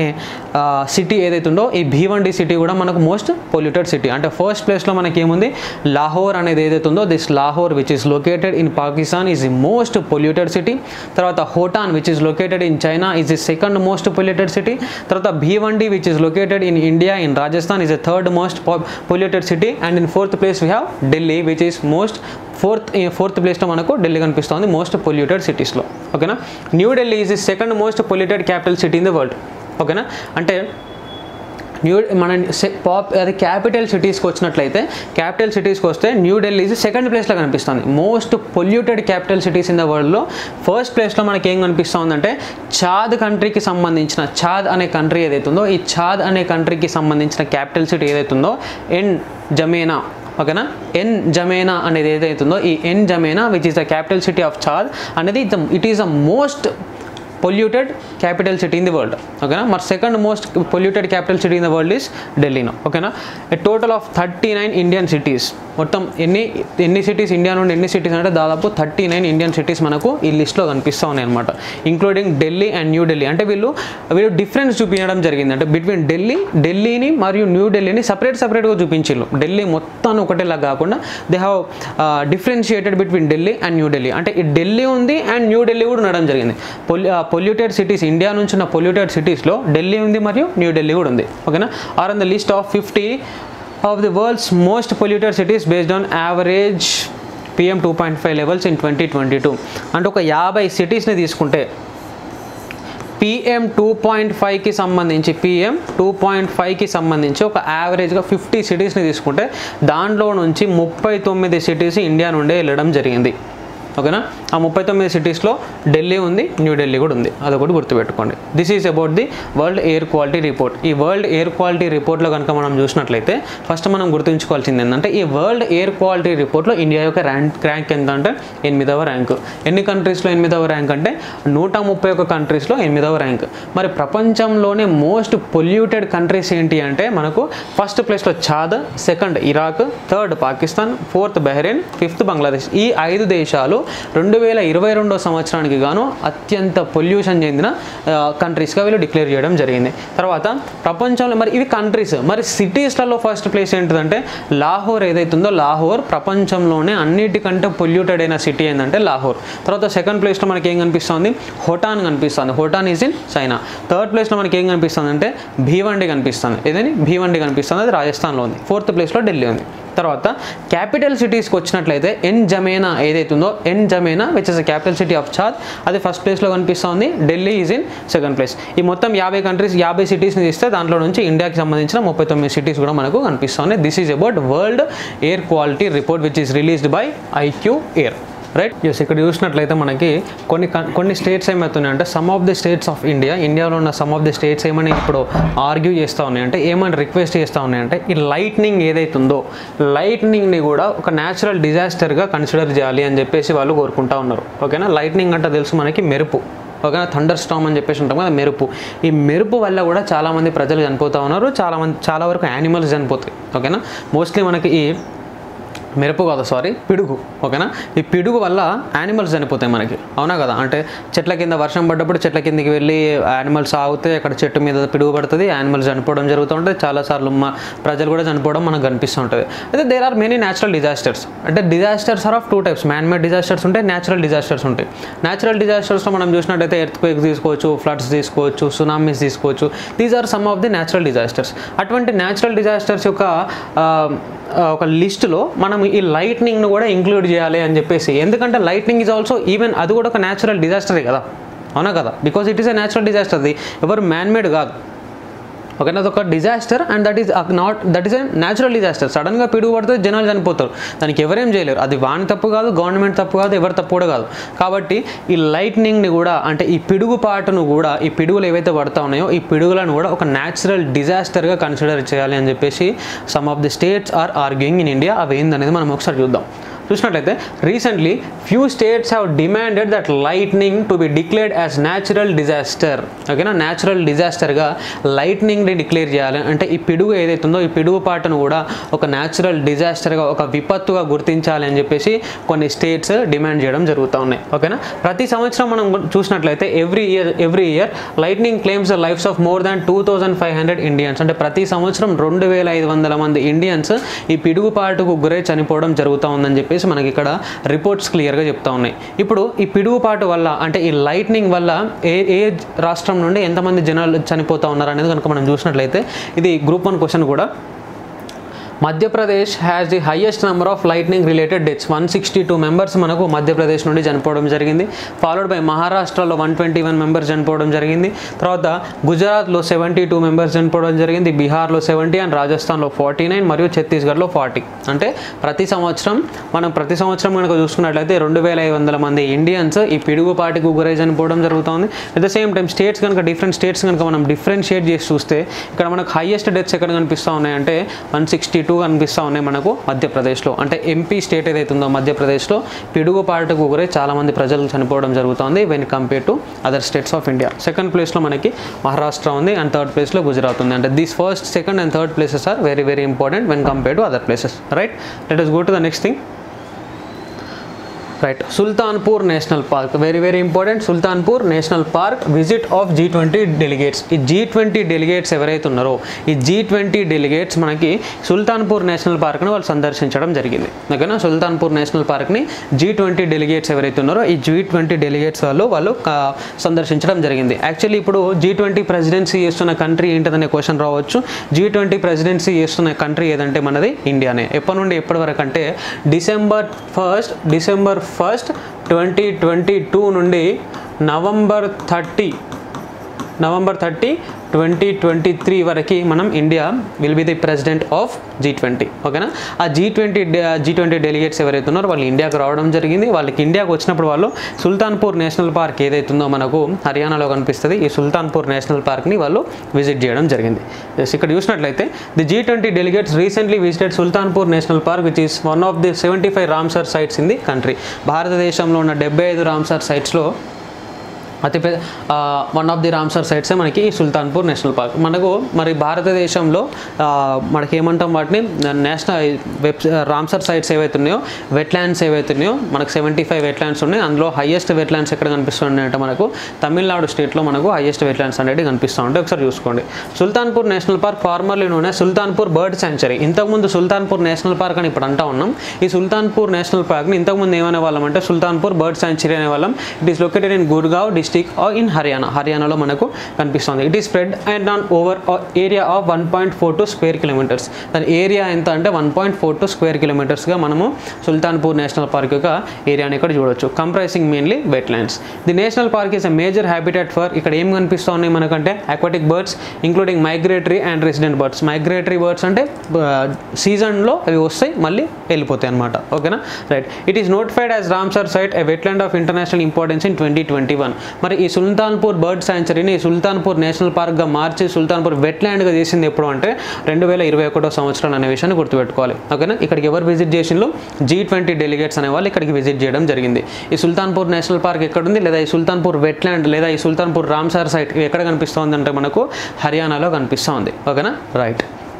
సిటీ ఏదైతే ఉందో ఈ భీవండి సిటీ కూడా మనకు మోస్ట్ పొల్యూటెడ్ సిటీ అంటే ఫస్ట్ ప్లేస్లో మనకి ఏముంది లాహోర్ అనేది ఏదైతే ఉందో this Lahore which is located in Pakistan is the most polluted city తర్వాత Hotan which is located in China is the second most polluted city తర్వాత Bhiwandi which is located in India in Rajasthan is the third most polluted city and in fourth place we have Delhi which is most fourth fourth ప్లేస్లో మనకు ఢిల్లీ కనిపిస్తుంది మోస్ట్ పొల్యూటెడ్ సిటీస్లో ఓకేనా New Delhi is the second most polluted capital city in the world ఓకేనా అంటే న్యూ మన సె- పాప్ అది క్యాపిటల్ సిటీస్కి వచ్చినట్లయితే క్యాపిటల్ సిటీస్కి వస్తే న్యూ ఢిల్లీ సెకండ్ ప్లేస్లో కనిపిస్తుంది most polluted capital cities in the వరల్డ్లో ఫస్ట్ ప్లేస్లో మనకి ఏం కనిపిస్తుందంటే చాద్ కంట్రీకి సంబంధించిన చాద్ అనే కంట్రీ ఏదైతే ఉందో ఈ చాద్ అనే కంట్రీకి సంబంధించిన క్యాపిటల్ సిటీ ఏదైతే ఉందో ఎన్ జమేనా ఓకేనా ఎన్ జమేనా అనేది ఏదైతుందో ఈ N'Djamena which is the capital city of Chad అనేది it is the most polluted capital city in the world ఓకేనా మరి second most polluted capital city in the world is ఢిల్లీలో ఓకేనా a total of thirty nine Indian cities మొత్తం ఎన్ని ఎన్ని సిటీస్ ఇండియా నుండి ఎన్ని సిటీస్ అంటే దాదాపు థర్టీ నైన్ ఇండియన్ సిటీస్ మనకు ఈ లిస్ట్లో కనిపిస్తూ ఉన్నాయి అనమాట including Delhi and New Delhi అంటే వీళ్ళు వీళ్ళు డిఫరెన్స్ చూపించడం జరిగింది అంటే బిట్వీన్ ఢిల్లీ ఢిల్లీని మరియు న్యూ ఢిల్లీని సపరేట్ సపరేట్గా చూపించారు ఢిల్లీ మొత్తాన్ని ఒకటేలా కాకుండా they have differentiated between Delhi and New Delhi అంటే ఈ ఢిల్లీ ఉంది అండ్ న్యూ ఢిల్లీ కూడా ఉండడం జరిగింది పొల్యూటెడ్ సిటీస్ ఇండియా నుంచి ఉన్న పొల్యూటెడ్ సిటీస్లో ఢిల్లీ ఉంది మరియు న్యూ ఢిల్లీ కూడా ఉంది ఓకేనా are on the list of fifty of the world's most polluted cities based on average PM two point five levels in twenty twenty two అంటే ఒక యాభై సిటీస్ని తీసుకుంటే పిఎం టూ పాయింట్ ఫైవ్కి సంబంధించి పిఎం టూ పాయింట్ ఫైవ్కి సంబంధించి ఒక యావరేజ్గా ఫిఫ్టీ సిటీస్ని తీసుకుంటే దాంట్లో నుంచి ముప్పై తొమ్మిది సిటీస్ ఇండియా నుండే వెళ్ళడం జరిగింది ఓకేనా ఆ ముప్పై తొమ్మిది సిటీస్లో ఢిల్లీ ఉంది న్యూ ఢిల్లీ కూడా ఉంది అదొకటి గుర్తుపెట్టుకోండి this is about the world air quality report ఈ వరల్డ్ ఎయిర్ క్వాలిటీ రిపోర్ట్లో కనుక మనం చూసినట్లయితే ఫస్ట్ మనం గుర్తుంచుకోవాల్సింది ఏంటంటే ఈ వరల్డ్ ఎయిర్ క్వాలిటీ రిపోర్ట్లో ఇండియా యొక్క ర్యాంక్ ర్యాంక్ ఎంత అంటే ఎనిమిదవ ర్యాంక్ ఎన్ని కంట్రీస్లో ఎనిమిదవ ర్యాంక్ అంటే నూట ముప్పై ఒక కంట్రీస్లో ఎనిమిదవ ర్యాంక్ మరి ప్రపంచంలోనే మోస్ట్ పొల్యూటెడ్ కంట్రీస్ ఏంటి అంటే మనకు ఫస్ట్ ప్లేస్లో Chad second Iraq third Pakistan fourth Bahrain fifth Bangladesh ఈ ఐదు దేశాలు రెండు వేల ఇరవై రెండో సంవత్సరానికి గాను అత్యంత పొల్యూషన్ చెందిన కంట్రీస్గా వీళ్ళు డిక్లేర్ చేయడం జరిగింది తర్వాత ప్రపంచంలో మరి ఇవి కంట్రీస్ మరి సిటీస్లలో ఫస్ట్ ప్లేస్ ఏంటిదంటే లాహోర్ ఏదైతుందో లాహోర్ ప్రపంచంలోనే అన్నిటికంటే పొల్యూటెడ్ అయిన సిటీ ఏంటంటే లాహోర్ తర్వాత సెకండ్ ప్లేస్లో మనకి ఏం కనిపిస్తుంది హోటాన్ కనిపిస్తుంది Hotan is in China third ప్లేస్లో మనకి ఏం కనిపిస్తుంది అంటే భీవండి కనిపిస్తుంది ఏదని భీవండి కనిపిస్తుంది అది రాజస్థాన్లో ఉంది ఫోర్త్ ప్లేస్లో ఢిల్లీ ఉంది తర్వాత క్యాపిటల్ సిటీస్కి వచ్చినట్లయితే ఎన్ జమేనా ఏదైతుందో N'Djamena which is the capital city of Chad అది ఫస్ట్ ప్లేస్లో కనిపిస్తుంది Delhi is in second place ఈ మొత్తం యాభై కంట్రీస్ యాభై సిటీస్ని తీస్తే దాంట్లో నుంచి ఇండియాకి సంబంధించిన ముప్పై తొమ్మిది సిటీస్ కూడా మనకు కనిపిస్తుంది this is about world air quality report which is released by IQ air right ఎస్ ఇక్కడ చూసినట్లయితే మనకి కొన్ని కన్- కొన్ని స్టేట్స్ ఏమవుతున్నాయి అంటే some of the states of India ఇండియాలో ఉన్న సమ్ ఆఫ్ ది స్టేట్స్ ఏమని ఇప్పుడు ఆర్గ్యూ చేస్తూ ఉన్నాయి అంటే ఏమని రిక్వెస్ట్ చేస్తూ ఉన్నాయి అంటే ఈ లైట్నింగ్ ఏదైతుందో లైట్నింగ్ని కూడా ఒక న్యాచురల్ డిజాస్టర్గా కన్సిడర్ చేయాలి అని చెప్పేసి వాళ్ళు కోరుకుంటా ఉన్నారు ఓకేనా లైట్నింగ్ అంటే తెలుసు మనకి మెరుపు ఓకేనా థండర్ స్టామ్ అని చెప్పేసి ఉంటాం కదా మెరుపు ఈ మెరుపు వల్ల కూడా చాలామంది ప్రజలు చనిపోతూ ఉన్నారు చాలామంది చాలా వరకు యానిమల్స్ చనిపోతాయి ఓకేనా మోస్ట్లీ మనకి ఈ మిరపు కాదు సారీ పిడుగు ఓకేనా ఈ పిడుగు వల్ల యానిమల్స్ చనిపోతాయి మనకి అవునా కదా అంటే చెట్ల కింద వర్షం పడ్డప్పుడు చెట్ల కిందకి వెళ్ళి యానిమల్స్ ఆగితే అక్కడ చెట్టు మీద పిడుగు పడుతుంది యానిమల్స్ చనిపోవడం జరుగుతూ ఉంటుంది చాలాసార్లు మా ప్రజలు కూడా చనిపోవడం మనకు కనిపిస్తూ ఉంటుంది అయితే there are many natural disasters అంటే disasters are of two types man made disasters ఉంటాయి న్యాచురల్ డిజాస్టర్స్ ఉంటాయి న్యాచురల్ డిజాస్టర్స్లో మనం చూసినట్టయితే ఎర్త్ క్వేక్స్ తీసుకోవచ్చు ఫ్లడ్స్ తీసుకోవచ్చు సునామీస్ తీసుకోవచ్చు these are some of the natural disasters అటువంటి న్యాచురల్ డిజాస్టర్స్ యొక్క ఆ, ఆ, ఒక లిస్టులో మనం ఈ లైట్నింగ్ను కూడా ఇంక్లూడ్ చేయాలి అని చెప్పేసి ఎందుకంటే లైట్నింగ్ ఈజ్ ఆల్సో ఈవెన్ అది కూడా ఒక న్యాచురల్ డిజాస్టరే కదా అవునా కదా because it is a natural disaster అది ఎవరు మ్యాన్మేడ్ కాదు ఓకేనా అదొక disaster and that is not that is a natural disaster సడన్గా పిడుగు పడితే జనాలు చనిపోతారు దానికి ఎవరేం చేయలేరు అది వాని తప్పు కాదు గవర్నమెంట్ తప్పు కాదు ఎవరి తప్పు కూడా కాదు కాబట్టి ఈ లైట్నింగ్ని కూడా అంటే ఈ పిడుగు పాటును కూడా ఈ పిడుగులు ఏవైతే పడతా ఉన్నాయో ఈ పిడుగులను కూడా ఒక న్యాచురల్ డిజాస్టర్గా కన్సిడర్ చేయాలి అని చెప్పేసి some of the states are arguing in India అవి ఏందనేది మనం ఒకసారి చూద్దాం చూసినట్లయితే recently few states have demanded that lightning to be declared as natural disaster ఓకేనా న్యాచురల్ డిజాస్టర్గా లైట్నింగ్ని డిక్లేర్ చేయాలి అంటే ఈ పిడుగు ఏదైతుందో ఈ పిడుగు పాటను కూడా ఒక న్యాచురల్ డిజాస్టర్గా ఒక విపత్తుగా గుర్తించాలి అని చెప్పేసి కొన్ని స్టేట్స్ డిమాండ్ చేయడం జరుగుతూ ఉన్నాయి ఓకేనా ప్రతి సంవత్సరం మనం చూసినట్లయితే every year every year lightning claims the lifes of more than two thousand five hundred Indians అంటే ప్రతి సంవత్సరం రెండు వేల ఐదు వందల మంది ఇండియన్స్ ఈ పిడుగుపాటుకు గురై చనిపోవడం జరుగుతూ ఉందని చెప్పేసి మనకి ఇక్కడ రిపోర్ట్స్ క్లియర్గా చెప్తా ఉన్నాయి ఇప్పుడు ఈ పిడుగుపాటు వల్ల అంటే ఈ లైట్నింగ్ వల్ల ఏ ఏ రాష్ట్రం నుండి ఎంతమంది జనాలు చనిపోతూ ఉన్నారు అనేది కనుక మనం చూసినట్లయితే ఇది గ్రూప్ వన్ క్వశ్చన్ కూడా Madhya Pradesh has the highest number of lightning related deaths one sixty two members మనకు మధ్యప్రదేశ్ నుండి చనిపోవడం జరిగింది ఫాలోడ్ బై మహారాష్ట్రలో వన్ ట్వంటీ వన్ మెంబర్స్ చనిపోవడం జరిగింది తర్వాత గుజరాత్లో సెవెంటీ టూ మెంబర్స్ చనిపోవడం జరిగింది బీహార్లో సెవెంటీ అండ్ రాజస్థాన్లో ఫార్టీ నైన్ మరియు ఛత్తీస్గఢ్లో ఫార్టీ అంటే ప్రతి సంవత్సరం మనం ప్రతి సంవత్సరం కనుక చూసుకున్నట్లయితే రెండు వేల ఐదు వందల మంది ఇండియన్స్ ఈ పిడుగుపాటికి గురై చనిపోవడం జరుగుతుంది at the same time states కనుక డిఫరెంట్ స్టేట్స్ కనుక మనం డిఫరెన్షియేట్ చేసి చూస్తే ఇక్కడ మనకు హైయెస్ట్ డెత్స్ ఎక్కడ కనిపిస్తూ ఉన్నాయంటే వన్ సిక్స్టీ టూ కనిపిస్తూ ఉన్నాయి మనకు మధ్యప్రదేశ్లో అంటే ఎంపీ స్టేట్ ఏదైతే ఉందో మధ్యప్రదేశ్లో పిడుగుపాటుకు గురై చాలామంది ప్రజలు చనిపోవడం జరుగుతుంది when compare to other states of India second ప్లేస్లో మనకి మహారాష్ట్ర ఉంది అండ్ థర్డ్ ప్లేస్లో గుజరాత్ ఉంది అంటే these first second and third places are very very important when compare to other places right let us go to the next thing right Sultanpur national park very very important Sultanpur national park visit of G twenty delegates ఈ జీ ట్వంటీ డెలిగేట్స్ ఎవరైతే ఉన్నారో ఈ జీ ట్వంటీ డెలిగేట్స్ మనకి సుల్తాన్పూర్ నేషనల్ పార్క్ని వాళ్ళు సందర్శించడం జరిగింది ఓకేనా సుల్తాన్పూర్ నేషనల్ పార్క్ని జీ ట్వంటీ డెలిగేట్స్ ఎవరైతే ఉన్నారో ఈ జీ ట్వంటీ డెలిగేట్స్ వాళ్ళు వాళ్ళు ఆ, సందర్శించడం జరిగింది యాక్చువల్లీ ఇప్పుడు జీ ట్వంటీ ప్రెసిడెన్సీ చేస్తున్న కంట్రీ ఏంటనే క్వశ్చన్ రావచ్చు జీ ట్వంటీ ప్రెసిడెన్సీ చేస్తున్న కంట్రీ ఏదంటే మనది ఇండియానే ఎప్పటి నుండి ఎప్పటి వరకు అంటే December first December first twenty twenty two నుండి November thirty November thirty twenty twenty three వరకు మనం India will be the president of G twenty ఓకేనా ఆ G twenty G twenty delegates ఎవరైతే ఉన్నారో వాళ్ళు ఇండియాకు రావడం జరిగింది వాళ్ళకి ఇండియాకు వచ్చినప్పుడు వాళ్ళు సుల్తాన్పూర్ నేషనల్ పార్క్ ఏదైతుందో మనకు హర్యానాలో కనిపిస్తుంది ఈ సుల్తాన్పూర్ నేషనల్ పార్క్ని వాళ్ళు విజిట్ చేయడం జరిగింది Yes, ఇక్కడ చూసినట్లయితే the G twenty delegates recently visited Sultanpur national park which is one of the seventy five Ramsar sites in the country భారతదేశంలో ఉన్న డెబ్బై ఐదు రామ్సర్ సైట్స్లో అతిపెద్ద one of the Ramsar sites మనకి ఈ సుల్తాన్పూర్ నేషనల్ పార్క్ మనకు మరి భారతదేశంలో ఆ, మనకి ఏమంటాం వాటిని నేషనల్ వెబ్ రామ్సర్ సైట్స్ ఏవైతే ఉన్నాయో వెట్లాండ్స్ ఏవైతే ఉన్నాయో మనకు సెవెంటీ ఫైవ్ వెట్లాండ్స్ ఉన్నాయి అందులో హైయెస్ట్ వెట్లాండ్స్ ఎక్కడ కనిపిస్తున్నాయి అంటే మనకు తమిళనాడు స్టేట్లో మనకు హైయెస్ట్ వెట్లాండ్స్ అనేది కనిపిస్తూ ఉంటాయి ఒకసారి చూసుకోండి సుల్తాన్పూర్ నేషనల్ పార్క్ ఫార్మర్లీ నూనె సుల్తాన్పూర్ బర్డ్ సెంచరీ ఇంతకుముందు సుల్తాన్పూర్ నేషనల్ పార్క్ అని ఇప్పుడు అంటా ఉన్నాం ఈ సుల్తాన్పూర్ నేషనల్ పార్క్ని ఇంతకుముందు ఏమనే వాళ్ళం అంటే సుల్తాన్పూర్ బర్డ్ సెంచరీ అనే వాళ్ళం it is located in Gurgaon district district in Haryana హర్యానాలో మనకు కనిపిస్తుంది it is spread and on over area of one point four to square kilometres దాని ఏరియా ఎంత అంటే వన్ పాయింట్ ఫోర్ టు స్క్వేర్ కిలోమీటర్స్గా మనము సుల్తాన్పూర్ నేషనల్ పార్క్ యొక్క ఏరియాని ఇక్కడ చూడొచ్చు comprising mainly wetlands the national park is a major habitat for ఇక్కడ ఏం కనిపిస్తూ ఉన్నాయి మనకంటే aquatic birds including migratory and resident birds migratory birds అంటే సీజన్లో అవి వస్తాయి మళ్ళీ వెళ్ళిపోతాయి అనమాట ఓకేనా right it is notified as Ramsar site a wetland of international importance in twenty twenty one మరి ఈ సుల్తాన్పూర్ బర్డ్ శాంచరీని సుల్తాన్పూర్ నేషనల్ పార్క్గా మార్చి సుల్తాన్పూర్ వెట్లాండ్గా చేసింది ఎప్పుడు అంటే రెండు వేల ఇరవై ఒకటో సంవత్సరం అనే విషయాన్ని గుర్తుపెట్టుకోవాలి ఓకేనా ఇక్కడికి ఎవరు విజిట్ చేసిండ్రు జీ ట్వంటీ డెలిగేట్స్ అనే వాళ్ళు ఇక్కడికి విజిట్ చేయడం జరిగింది ఈ సుల్తాన్పూర్ నేషనల్ పార్క్ ఎక్కడుంది లేదా ఈ సుల్తాన్పూర్ వెట్లాండ్ లేదా ఈ సుల్తాన్పూర్ రామ్సార్ సైట్ ఇవి ఎక్కడ కనిపిస్తుంది అంటే మనకు హర్యానాలో కనిపిస్తూ ఉంది ఓకేనా right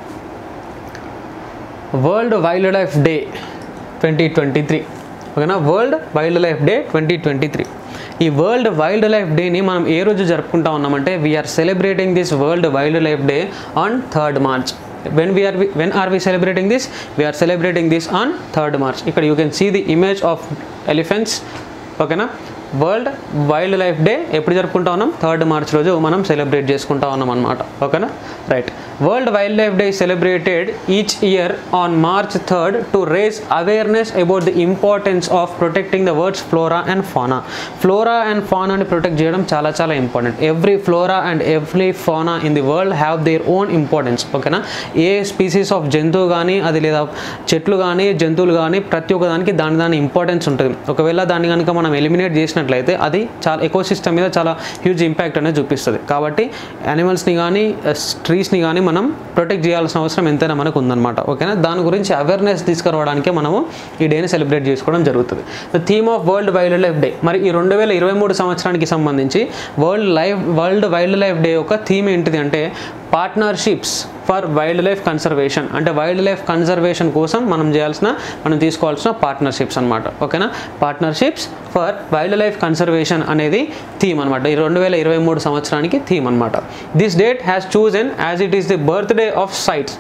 world wildlife day twenty twenty three ఓకేనా world wildlife day twenty twenty three ఈ వరల్డ్ వైల్డ్ లైఫ్ డేని మనం ఏ రోజు జరుపుకుంటా ఉన్నామంటే we are celebrating this world wildlife day on third March when we are when are we celebrating this we are celebrating this on third March ఇక్కడ you can see the image of elephants ఓకేనా వరల్డ్ వైల్డ్ లైఫ్ డే ఎప్పుడు జరుపుకుంటా ఉన్నాం థర్డ్ మార్చ్ రోజు మనం సెలబ్రేట్ చేసుకుంటా ఉన్నాం అనమాట ఓకేనా right world wildlife day celebrated each year on March third to raise awareness about the importance of protecting the world's flora and fauna flora and ఫానాని ప్రొటెక్ట్ చేయడం చాలా చాలా important every flora and every fauna in the world have their own importance ఓకేనా ఏ స్పీసీస్ ఆఫ్ జంతువు కానీ అది లేదా చెట్లు కానీ జంతువులు కానీ ప్రతి ఒక్క దానికి దాని దాని ఇంపార్టెన్స్ ఉంటుంది ఒకవేళ దాన్ని కనుక మనం ఎలిమినేట్ చేసినట్లయితే అది చాలా ఎకో సిస్టమ్ మీద చాలా హ్యూజ్ ఇంపాక్ట్ అనేది చూపిస్తుంది కాబట్టి యానిమల్స్ని కానీ ట్రీస్ని కానీ మనం ప్రొటెక్ట్ చేయాల్సిన అవసరం ఎంతైనా మనకు ఉందన్నమాట ఓకేనా దాని గురించి అవేర్నెస్ తీసుకురావడానికే మనము ఈ డేని సెలబ్రేట్ చేసుకోవడం జరుగుతుంది the theme of world wildlife day మరి ఈ రెండు వేల ఇరవై మూడు సంవత్సరానికి సంబంధించి world life world wildlife day యొక్క థీమ్ ఏంటిది అంటే partnerships for wildlife conservation అంటే వైల్డ్ లైఫ్ కన్సర్వేషన్ కోసం మనం చేయాల్సిన మనం తీసుకోవాల్సిన పార్ట్నర్షిప్స్ అనమాట ఓకేనా partnerships for wildlife conservation అనేది థీమ్ అనమాట ఈ రెండు వేల ఇరవై మూడు సంవత్సరానికి థీమ్ అనమాట this date has chosen as it is the birthday of CITES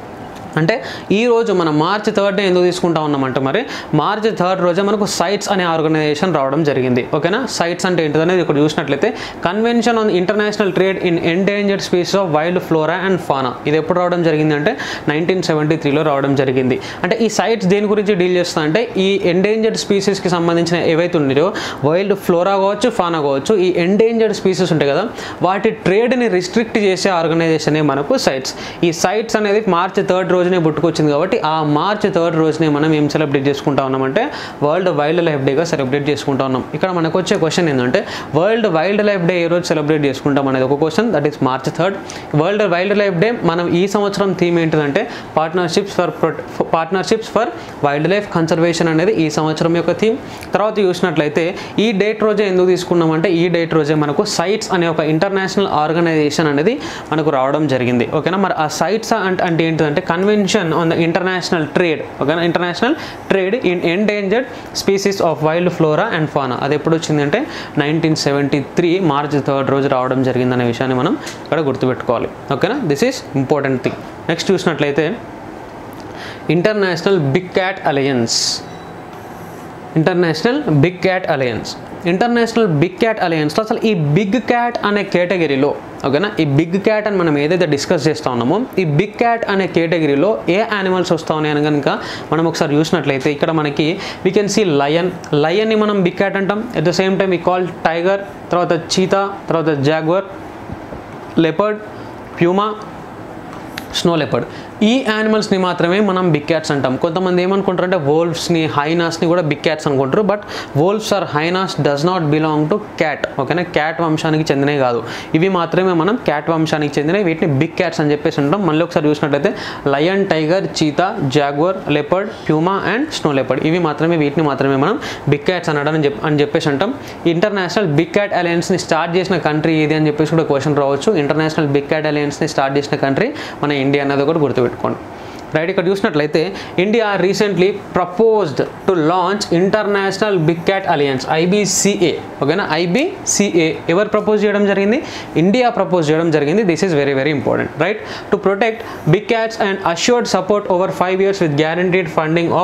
అంటే ఈ రోజు మనం మార్చ్ థర్డ్ ఎందుకు తీసుకుంటా ఉన్నామంటే మరి మార్చ్ థర్డ్ రోజే మనకు సైట్స్ అనే ఆర్గనైజేషన్ రావడం జరిగింది ఓకేనా సైట్స్ అంటే ఏంటిది అనేది ఇక్కడ చూసినట్లయితే convention on international trade in endangered species of wild flora and fauna ఇది ఎప్పుడు రావడం జరిగింది అంటే నైన్టీన్ సెవెంటీ త్రీలో రావడం జరిగింది అంటే ఈ సైట్స్ దేని గురించి డీల్ చేస్తా అంటే ఈ ఎండేంజర్డ్ స్పీసీస్కి సంబంధించిన ఏవైతే ఉన్నాయో వైల్డ్ ఫ్లోరా కావచ్చు ఫానా కావచ్చు ఈ ఎండేంజర్డ్ స్పీసీస్ ఉంటాయి కదా వాటి ట్రేడ్ని రిస్ట్రిక్ట్ చేసే ఆర్గనైజేషనే మనకు సైట్స్ ఈ సైట్స్ అనేది మార్చ్ థర్డ్ రోజునే పుట్టుకొచ్చింది కాబట్టి ఆ మార్చ్ థర్డ్ రోజునే మనం ఏం సెలబ్రేట్ చేసుకుంటా ఉన్నామంటే వరల్డ్ వైల్డ్ లైఫ్ డేగా సెలబ్రేట్ చేసుకుంటా ఉన్నాం ఇక్కడ మనకు వచ్చే క్వశ్చన్ ఏంటంటే వరల్డ్ వైల్డ్ లైఫ్ డే ఏ రోజు సెలబ్రేట్ చేసుకుంటాం అనేది ఒక question that is March third world wildlife day మనం ఈ సంవత్సరం థీమ్ ఏంటిదంటే partnerships for partnerships for wildlife conservation అనేది ఈ సంవత్సరం యొక్క థీమ్ తర్వాత చూసినట్లయితే ఈ డేట్ రోజే ఎందుకు తీసుకున్నామంటే ఈ డేట్ రోజే మనకు సైట్స్ అనే ఒక ఇంటర్నేషనల్ ఆర్గనైజేషన్ అనేది మనకు రావడం జరిగింది ఓకేనా మరి ఆ సైట్స్ అంటే అంటే ఏంటిదంటే convention on the international trade ఓకేనా international trade in endangered species of wild flora and fauna అది ఎప్పుడు వచ్చిందంటే nineteen seventy three March third రోజు రావడం జరిగిందనే విషయాన్ని మనం ఇక్కడ గుర్తుపెట్టుకోవాలి ఓకేనా this is important thing next చూసినట్లయితే international big cat alliance international big cat alliance international big cat అలయన్స్లో అసలు ఈ బిగ్ క్యాట్ అనే కేటగిరీలో ఓకేనా ఈ బిగ్ క్యాట్ అని మనం ఏదైతే డిస్కస్ చేస్తా ఉన్నామో ఈ బిగ్ క్యాట్ అనే కేటగిరీలో ఏ యానిమల్స్ వస్తా ఉన్నాయని కనుక మనం ఒకసారి చూసినట్లయితే ఇక్కడ మనకి వీ కెన్ సీ లయన్ లయన్ని మనం బిగ్ క్యాట్ అంటాం ఎట్ ద సేమ్ టైం ఈ కాల్ టైగర్ తర్వాత చీతా తర్వాత jaguar leopard puma snow leopard ఈ యానిమల్స్ని మాత్రమే మనం బిగ్ క్యాట్స్ అంటాం కొంతమంది ఏమనుకుంటారంటే వోల్ఫ్స్ని హైనాస్ని కూడా బిగ్ క్యాట్స్ అనుకుంటారు but wolves or hyenas does not belong to cat ఓకేనా క్యాట్ వంశానికి చెందినవి కాదు ఇవి మాత్రమే మనం క్యాట్ వంశానికి చెందినవి వీటిని బిగ్ క్యాట్స్ అని చెప్పేసి ఉంటాం మళ్ళీ ఒకసారి చూసినట్లయితే lion tiger cheetah jaguar leopard puma and snow leopard ఇవి మాత్రమే వీటిని మాత్రమే మనం బిగ్ క్యాట్స్ అనడం అని చెప్పి అని చెప్పేసి అంటాం ఇంటర్నేషనల్ బిగ్ క్యాట్ అలయన్స్ని స్టార్ట్ చేసిన కంట్రీ ఏది అని చెప్పేసి కూడా క్వశ్చన్ రావచ్చు ఇంటర్నేషనల్ బిగ్ క్యాట్ అలయన్స్ని స్టార్ట్ చేసిన కంట్రీ మన ఇండియా అనేది ఒకటి గుర్తుపెట్టుకోండి రైట్ ఇక్కడ చూసినట్లయితే India recently proposed to launch international big cat alliance IBCA ఓకేనా ఐబీసీఏ ఎవరు ప్రపోజ్ చేయడం జరిగింది ఇండియా ప్రపోజ్ చేయడం జరిగింది this is very very important right to protect big cats and assured support over five years with guaranteed funding of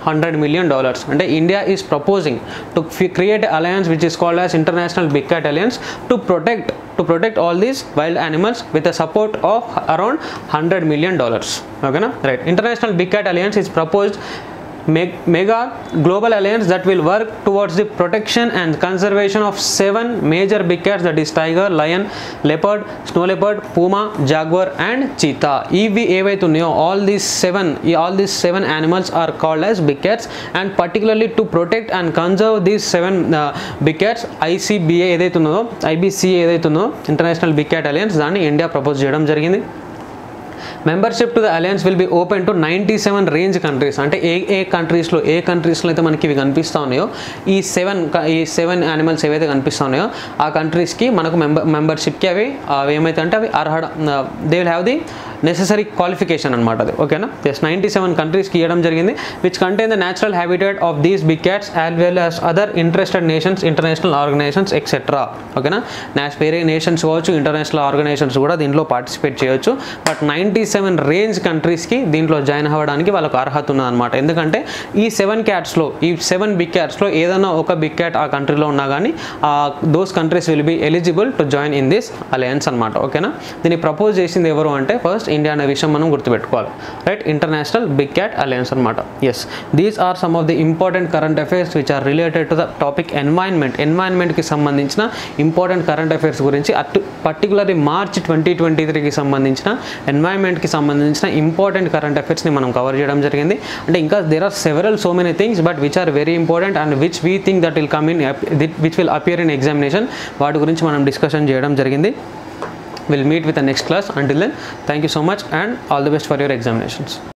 hundred million dollars అంటే India is proposing to create alliance which is called as international big cat alliance to protect to protect all these wild animals with the support of around hundred million dollars ఓకేనా right international big cat alliance is proposed mega global alliance that will work towards the protection and conservation of seven major big cats that is tiger lion leopard snow leopard puma jaguar and cheetah ఇవి ఏవైతే ఉన్నాయో all these seven all these seven animals are called as big cats and particularly to protect and conserve these seven big cats ICBA ఏదైతే ఉన్నదో ఐబీసీఏ ఏదైతే ఉన్నదో ఇంటర్నేషనల్ బిగ్ క్యాట్ అలయన్స్ దాన్ని ఇండియా ప్రపోజ్ చేయడం జరిగింది membership to the alliance will be open to ninety seven range countries అంటే ఏ ఏ కంట్రీస్లో ఏ కంట్రీస్లో అయితే మనకి ఇవి కనిపిస్తూ ఉన్నాయో ఈ సెవెన్ ఈ సెవెన్ యానిమల్స్ ఏవైతే కనిపిస్తూ ఉన్నాయో ఆ కంట్రీస్కి మనకు మెంబర్ మెంబర్షిప్కి అవి అవి ఏమైతే అంటే అవి అర్హ they will have the necessary qualification అనమాట అది ఓకేనా ఎస్ నైంటీ సెవెన్ కంట్రీస్కి ఇవ్వడం జరిగింది which contain the natural habitat of these big cats as well as other interested nations international organisations etcetera ఓకేనా నేష్ వేరే నేషన్స్ కావచ్చు ఇంటర్నేషనల్ ఆర్గనైజేషన్స్ కూడా దీంట్లో పార్టిసిపేట్ చేయొచ్చు బట్ నైంటీ సెవెన్ రేంజ్ కంట్రీస్కి దీంట్లో జాయిన్ అవ్వడానికి వాళ్ళకు అర్హత ఉన్నదన్నమాట ఎందుకంటే ఈ సెవెన్ క్యాట్స్లో ఈ సెవెన్ బిగ్ క్యాట్స్లో ఏదైనా ఒక బిగ్ క్యాట్ ఆ కంట్రీలో ఉన్నా కానీ those countries will be eligible to join in this alliance అనమాట ఓకేనా దీన్ని ప్రపోజ్ చేసింది ఎవరు అంటే ఫస్ట్ ఇండియా అనే విషయం మనం గుర్తుపెట్టుకోవాలి right international big cat alliance అనమాట yes these are some of the important current affairs which are related to the topic environment ఎన్వైర్న్మెంట్కి సంబంధించిన ఇంపార్టెంట్ కరెంట్ అఫైర్స్ గురించి అటు పర్టికులర్లీ మార్చ్ ట్వంటీ ట్వంటీ త్రీకి సంబంధించిన ఎన్వైర్న్మెంట్కి సంబంధించిన ఇంపార్టెంట్ కరెంట్ అఫైర్స్ని మనం కవర్ చేయడం జరిగింది అంటే ఇంకా there are several so many things but which are very important and which we think that will come in which will appear in examination వాటి గురించి మనం డిస్కషన్ చేయడం జరిగింది will meet with the next class until then thank you so much and all the best for your examinations